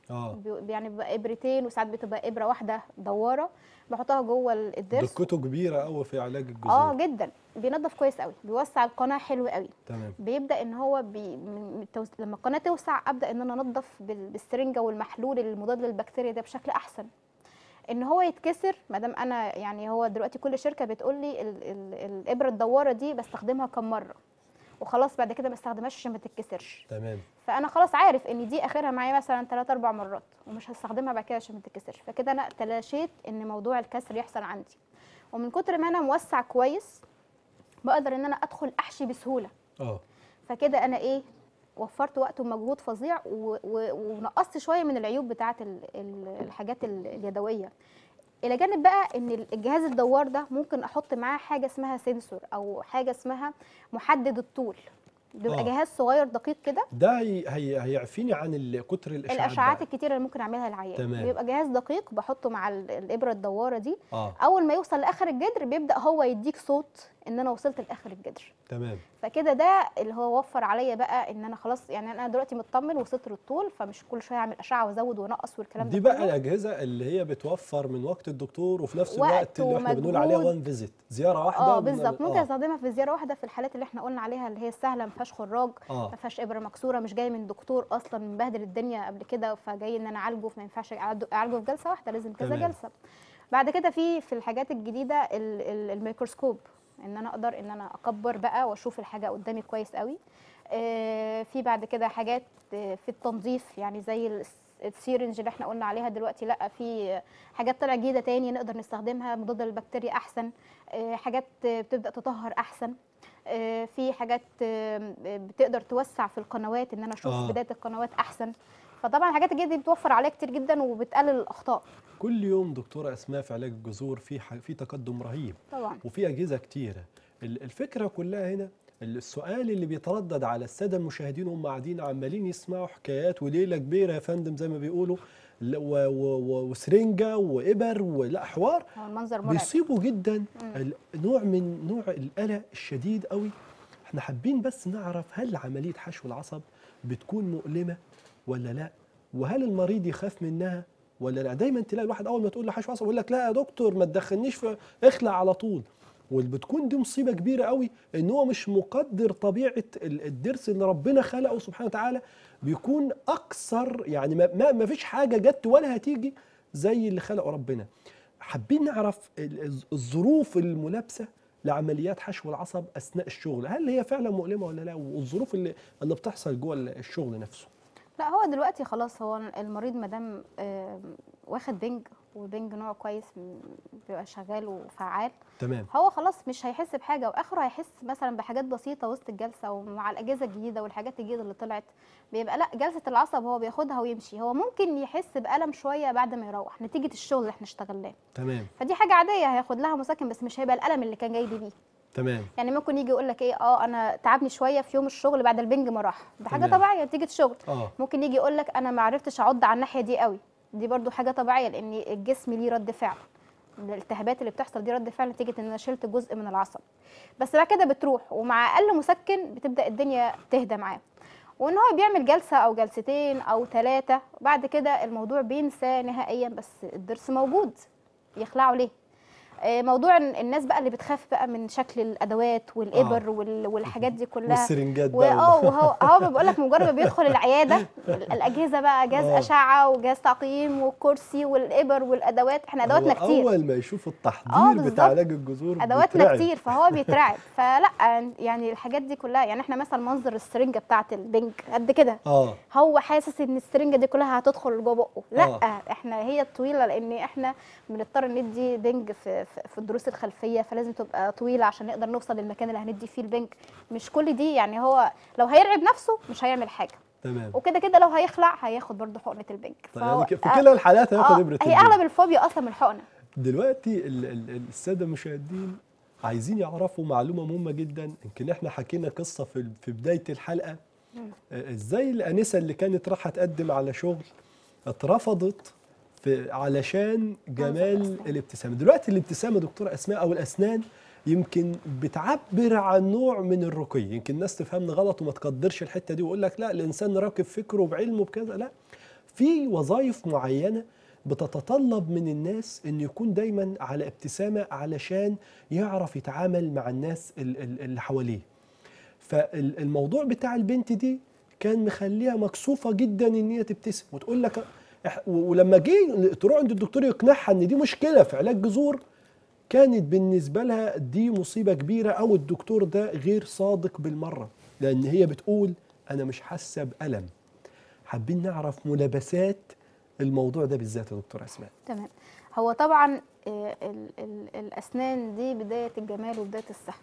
اه بي- يعني بيبقى ابرتين وساعات بتبقى ابره واحده دواره بحطها جوه ال- الضرس دقته كبيره قوي في علاج الجذور اه جدا بينظف كويس قوي بيوسع القناه حلو قوي تمام بيبدا ان هو بي من من التوس... لما القناه توسع ابدا ان انا انضف بال- بالسرنجه والمحلول المضاد للبكتيريا ده بشكل احسن ان هو يتكسر ما دام انا يعني هو دلوقتي كل شركه بتقول لي ال... ال... الابره الدواره دي بستخدمها كم مره وخلاص بعد كده ما استخدمهاش عشان ما تتكسرش تمام فانا خلاص عارف ان دي اخرها معايا مثلا 3 4 مرات ومش هستخدمها بعد كده عشان ما تتكسرش فكده انا تلاشيت ان موضوع الكسر يحصل عندي ومن كتر ما انا موسع كويس بقدر ان انا ادخل احشي بسهوله اه فكده انا ايه وفرت وقت ومجهود فظيع و- و- ونقصت شويه من العيوب بتاعه ال- ال- الحاجات ال- اليدويه الى جانب بقى ان الجهاز الدوار ده ممكن احط معاه حاجه اسمها سنسور او حاجه اسمها محدد الطول بيبقى آه. جهاز صغير دقيق كده ده هي هي هيعفيني عن ال- كتر الاشعاعات الاشعاعات بقى. الكتيره اللي ممكن اعملها للعيان تمام. بيبقى جهاز دقيق بحطه مع ال- الابره الدواره دي اه اول ما يوصل لاخر الجدر بيبدا هو يديك صوت ان انا وصلت لاخر الجدر تمام فكده ده اللي هو وفر عليا بقى ان انا خلاص يعني انا دلوقتي مطمن وصلت للطول فمش كل شويه اعمل اشعه وازود وانقص والكلام دي ده بقى كله. الاجهزه اللي هي بتوفر من وقت الدكتور وفي نفس وقت الوقت اللي احنا بنقول عليها ومجهود. وان فيزيت زياره واحده اه وبن- بالظبط ممكن آه. استخدمها في زياره واحده في الحالات اللي احنا قلنا عليها اللي هي السهله ما فيهاش خراج اه ما فيهاش ابره مكسوره مش جاي من دكتور اصلا مبهدل الدنيا قبل كده فجاي ان انا اعالجه فما ينفعش أعالجه- اعالجه في جلسه واحده لازم كذا تمام. جلسه بعد كده في في الحاجات الجديده ال- ال- الميكروسكوب ان انا اقدر ان انا اكبر بقى واشوف الحاجه قدامي كويس قوي آه، في بعد كده حاجات آه، في التنظيف يعني زي الس- السيرنج اللي احنا قلنا عليها دلوقتي لا في حاجات طلع جديده تاني نقدر نستخدمها مضاده للبكتيريا احسن آه، حاجات آه، بتبدا تطهر احسن آه، في حاجات آه، بتقدر توسع في القنوات ان انا اشوف آه. بدايه القنوات احسن فطبعا الحاجات الجديده دي بتوفر عليا كتير جدا وبتقلل الاخطاء كل يوم دكتوره اسماء في علاج الجذور في ح- في تقدم رهيب طبعا وفي اجهزه كتيره ال- الفكره كلها هنا السؤال اللي بيتردد على الساده المشاهدين وهم قاعدين عمالين يسمعوا حكايات وليله كبيره يا فندم زي ما بيقولوا ل- و- و- و- وسرنجه وابر ولا حوار هو المنظر مرعب بيصيبوا جدا ال- نوع من نوع القلق الشديد قوي احنا حابين بس نعرف هل عمليه حشو العصب بتكون مؤلمه ولا لا وهل المريض يخاف منها ولا لا دايما تلاقي الواحد اول ما تقول له حشو عصب يقول لك لا يا دكتور ما تدخلنيش في اخلع على طول وبتكون دي مصيبه كبيره قوي ان هو مش مقدر طبيعه ال- الضرس اللي ربنا خلقه سبحانه وتعالى بيكون اكثر يعني ما, ما, ما فيش حاجه جت ولا هتيجي زي اللي خلقه ربنا حابين نعرف ال- الظروف الملابسه لعمليات حشو العصب اثناء الشغل هل هي فعلا مؤلمه ولا لا والظروف اللي اللي بتحصل جوه الشغل نفسه لا هو دلوقتي خلاص هو المريض مادام آم، واخد بنج والبنج نوع كويس م- بيبقى شغال وفعال تمام هو خلاص مش هيحس بحاجه واخره هيحس مثلا بحاجات بسيطه وسط الجلسه ومع الاجهزه الجديده والحاجات الجديده اللي طلعت بيبقى لا جلسه العصب هو بياخدها ويمشي هو ممكن يحس بالم شويه بعد ما يروح نتيجه الشغل اللي احنا اشتغلناه تمام فدي حاجه عاديه هياخد لها مسكن بس مش هيبقى الالم اللي كان جاي لي بيه تمام يعني ممكن يجي يقول لك ايه اه انا تعبني شويه في يوم الشغل بعد البنج ما راح ده حاجه تمام. طبيعيه نتيجه الشغل اه ممكن يجي يقول لك انا ما عرفتش اعض على الناحيه دي قوي دي برضو حاجه طبيعيه لان الجسم ليه رد فعل الالتهابات اللي بتحصل دي رد فعل نتيجه ان انا شلت جزء من العصب بس بعد كده بتروح ومع اقل مسكن بتبدا الدنيا تهدى معاه وان هو بيعمل جلسه او جلستين او ثلاثه بعد كده الموضوع بينسى نهائيا بس الضرس موجود يخلعوا ليه آه، موضوع إن الناس بقى اللي بتخاف بقى من شكل الادوات والابر وال- والحاجات دي كلها والسرنجات بقى واه وهو هو بيقول لك مجرد ما بيدخل العياده ال- الاجهزه بقى جهاز آه. اشعه وجهاز تعقيم والكرسي والابر والادوات احنا ادواتنا هو كتير اول ما يشوف التحضير آه، بتاع بالظبط. علاج الجذور ادواتنا بيترعب. كتير فهو بيترعب فلا يعني الحاجات دي كلها يعني احنا مثلا منظر السرنجه بتاعه البنج قد كده اه هو حاسس ان السرنجه دي كلها هتدخل جوه بقه لا آه. احنا هي طويله لان احنا بنضطر ندي بنج في في, في الضروس الخلفيه فلازم تبقى طويله عشان نقدر نوصل للمكان اللي هندي فيه البنج مش كل دي يعني هو لو هيرعب نفسه مش هيعمل حاجه تمام وكده كده لو هيخلع هياخد برضه حقنه البنج طيب فهو- يعني ك- في آه، كلا الحالات هياخد آه، ابره هي البنج. اغلب الفوبيا اصلا من الحقنه دلوقتي ال- ال- الساده المشاهدين عايزين يعرفوا معلومه مهمه جدا يمكن احنا حكينا قصه في في بدايه الحلقه آه، ازاي الانسه اللي كانت رايحه تقدم على شغل اترفضت في علشان جمال الأسنان. الابتسامه دلوقتي الابتسامه دكتوره اسماء او الاسنان يمكن بتعبر عن نوع من الرقي يمكن الناس تفهمنا غلط وما تقدرش الحته دي ويقول لك لا الانسان راكب فكره بعلمه بكذا لا في وظائف معينه بتتطلب من الناس ان يكون دايما على ابتسامه علشان يعرف يتعامل مع الناس ال- ال- اللي حواليه فالموضوع بتاع البنت دي كان مخليها مكسوفه جدا ان هي تبتسم وتقول لك إح- ولما جه تروح عند الدكتور يقنعها ان دي مشكله في علاج جذور كانت بالنسبه لها دي مصيبه كبيره او الدكتور ده غير صادق بالمره لان هي بتقول انا مش حاسه بالم حابين نعرف ملابسات الموضوع ده بالذات يا دكتور اسماء تمام هو طبعا آه، ال ال الاسنان دي بدايه الجمال وبدايه الصحه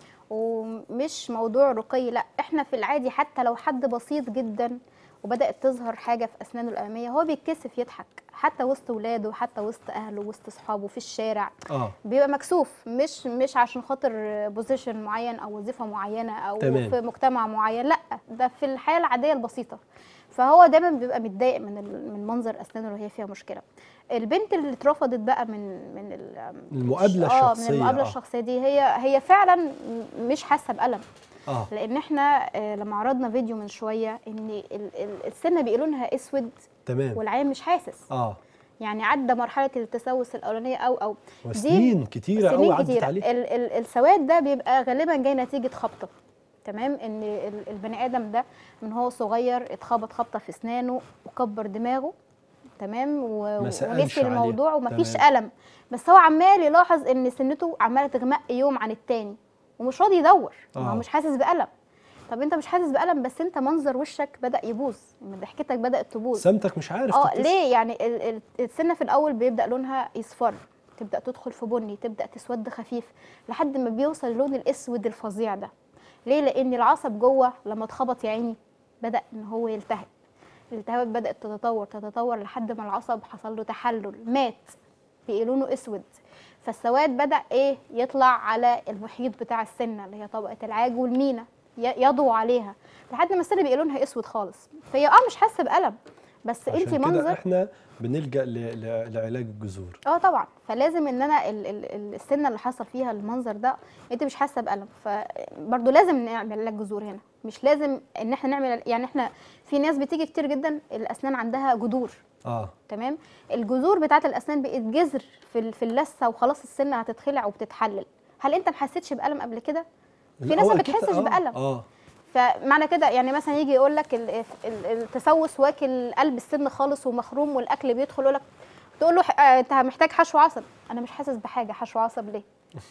ومش موضوع رقي لا احنا في العادي حتى لو حد بسيط جدا وبدات تظهر حاجه في اسنانه الاماميه هو بيتكسف يضحك حتى وسط ولاده حتى وسط اهله وسط اصحابه في الشارع اه بيبقى مكسوف مش مش عشان خاطر بوزيشن معين او وظيفه معينه او تمام. في مجتمع معين لا ده في الحياه العاديه البسيطه فهو دايما بيبقى متضايق من ال- من منظر اسنانه اللي هي فيها مشكله البنت اللي اترفضت بقى من من ال- المقابلة اه الشخصية، من المقابله آه. الشخصيه دي هي هي فعلا م- مش حاسه بالم اه لان احنا آه، لما عرضنا فيديو من شويه ان ال- ال- السنه بيقولوا لها اسود تمام والعين مش حاسس اه يعني عدى مرحله التسوس الاولانيه او او دي وسنين كتيره قوي سنين عدت كتير عليه ال ال السواد ده بيبقى غالبا جاي نتيجه خبطه تمام ان ال- البني ادم ده من هو صغير اتخبط خبطه في اسنانه وكبر دماغه تمام و- ما سألش ونسي عليه. الموضوع ومفيش تمام. الم بس هو عمال يلاحظ ان سنته عماله تغمق يوم عن التاني ومش راضي يدور ما آه. هو مش حاسس بالم طب انت مش حاسس بالم بس انت منظر وشك بدا يبوظ ضحكتك بدات تبوظ سمتك مش عارف اه تبتسم. ليه يعني ال- ال- السنه في الاول بيبدا لونها يصفر تبدا تدخل في بني تبدا تسود خفيف لحد ما بيوصل اللون الاسود الفظيع ده ليه لان العصب جوه لما اتخبط يا عيني بدا ان هو يلتهب الالتهابات بدات تتطور تتطور لحد ما العصب حصل له تحلل مات بقي لونه اسود فالسواد بدا ايه يطلع على المحيط بتاع السنه اللي هي طبقه العاج والمينا ي- يضوي عليها لحد ما السنه بقي لونها اسود خالص فهي اه مش حاسه بالم بس انت عشان كده منظر احنا بنلجا ل- ل- لعلاج الجذور اه طبعا فلازم ان انا ال- ال- ال- السنه اللي حصل فيها المنظر ده انت مش حاسه بالم فبرضه لازم نعمل علاج جذور هنا مش لازم ان احنا نعمل يعني احنا في ناس بتيجي كتير جدا الاسنان عندها جذور اه تمام الجذور بتاعه الاسنان بقت جذر في ال- في اللثه وخلاص السنه هتتخلع وبتتحلل هل انت ما حسيتش بالم قبل كده في ناس ما الأول كده، بتحسش آه، بألم. اه فمعنى كده يعني مثلا يجي يقول لك ال- ال- التسوس واكل قلب السن خالص ومخروم والاكل بيدخل يقول لك تقول له ح- آه، انت محتاج حشو عصب انا مش حاسس بحاجه حشو عصب ليه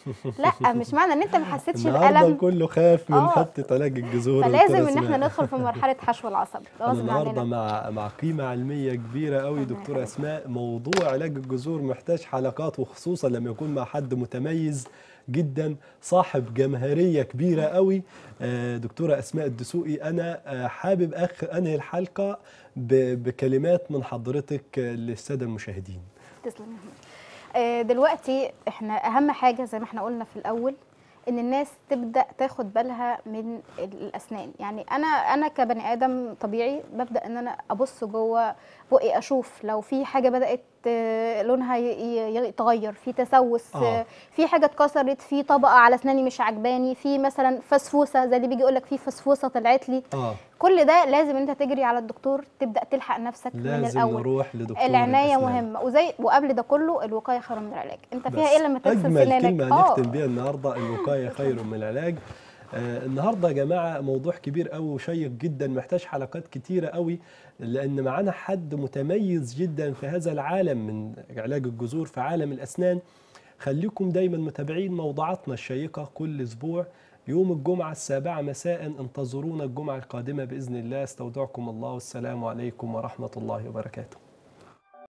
لا مش معنى ان انت ما حسيتش النهارده بالم كله خاف من آه. حته علاج الجذور فلازم دكتورة ان احنا أسماء. ندخل في مرحله حشو العصب أنا غصب النهارده عننا مع مع قيمه علميه كبيره قوي ربنا دكتوره يخليك. اسماء موضوع علاج الجذور محتاج حلقات وخصوصا لما يكون مع حد متميز جدا صاحب جماهيريه كبيره قوي آه، دكتوره اسماء الدسوقي انا آه، حابب اخ انهي الحلقه ب- بكلمات من حضرتك آه، للساده المشاهدين تسلم يا أحمد. آه، دلوقتي احنا اهم حاجه زي ما احنا قلنا في الاول ان الناس تبدا تاخد بالها من ال- الاسنان يعني انا انا كبني ادم طبيعي ببدا ان انا ابص جوه بقي اشوف لو في حاجه بدات آه، لونها ي- ي- يتغير في تسوس آه. آه، في حاجه اتكسرت في طبقه على اسناني مش عجباني في مثلا فسفوسه زي اللي بيجي يقول لك في فسفوسه طلعت لي اه كل ده لازم انت تجري على الدكتور تبدا تلحق نفسك من لازم الاول نروح لدكتور العنايه الأسنان. مهمه وزي وقبل ده كله الوقايه خير من العلاج انت فيها بس ايه لما تغسل اجمل سنانك كلمه آه. هنختم بيها النهارده الوقايه خير من العلاج آه النهارده يا جماعه موضوع كبير قوي وشيق جدا محتاج حلقات كتيره قوي لان معانا حد متميز جدا في هذا العالم من علاج الجذور في عالم الاسنان خليكم دايما متابعين موضوعاتنا الشيقه كل اسبوع يوم الجمعة السابعة مساء انتظرونا الجمعة القادمة بإذن الله استودعكم الله والسلام عليكم ورحمة الله وبركاته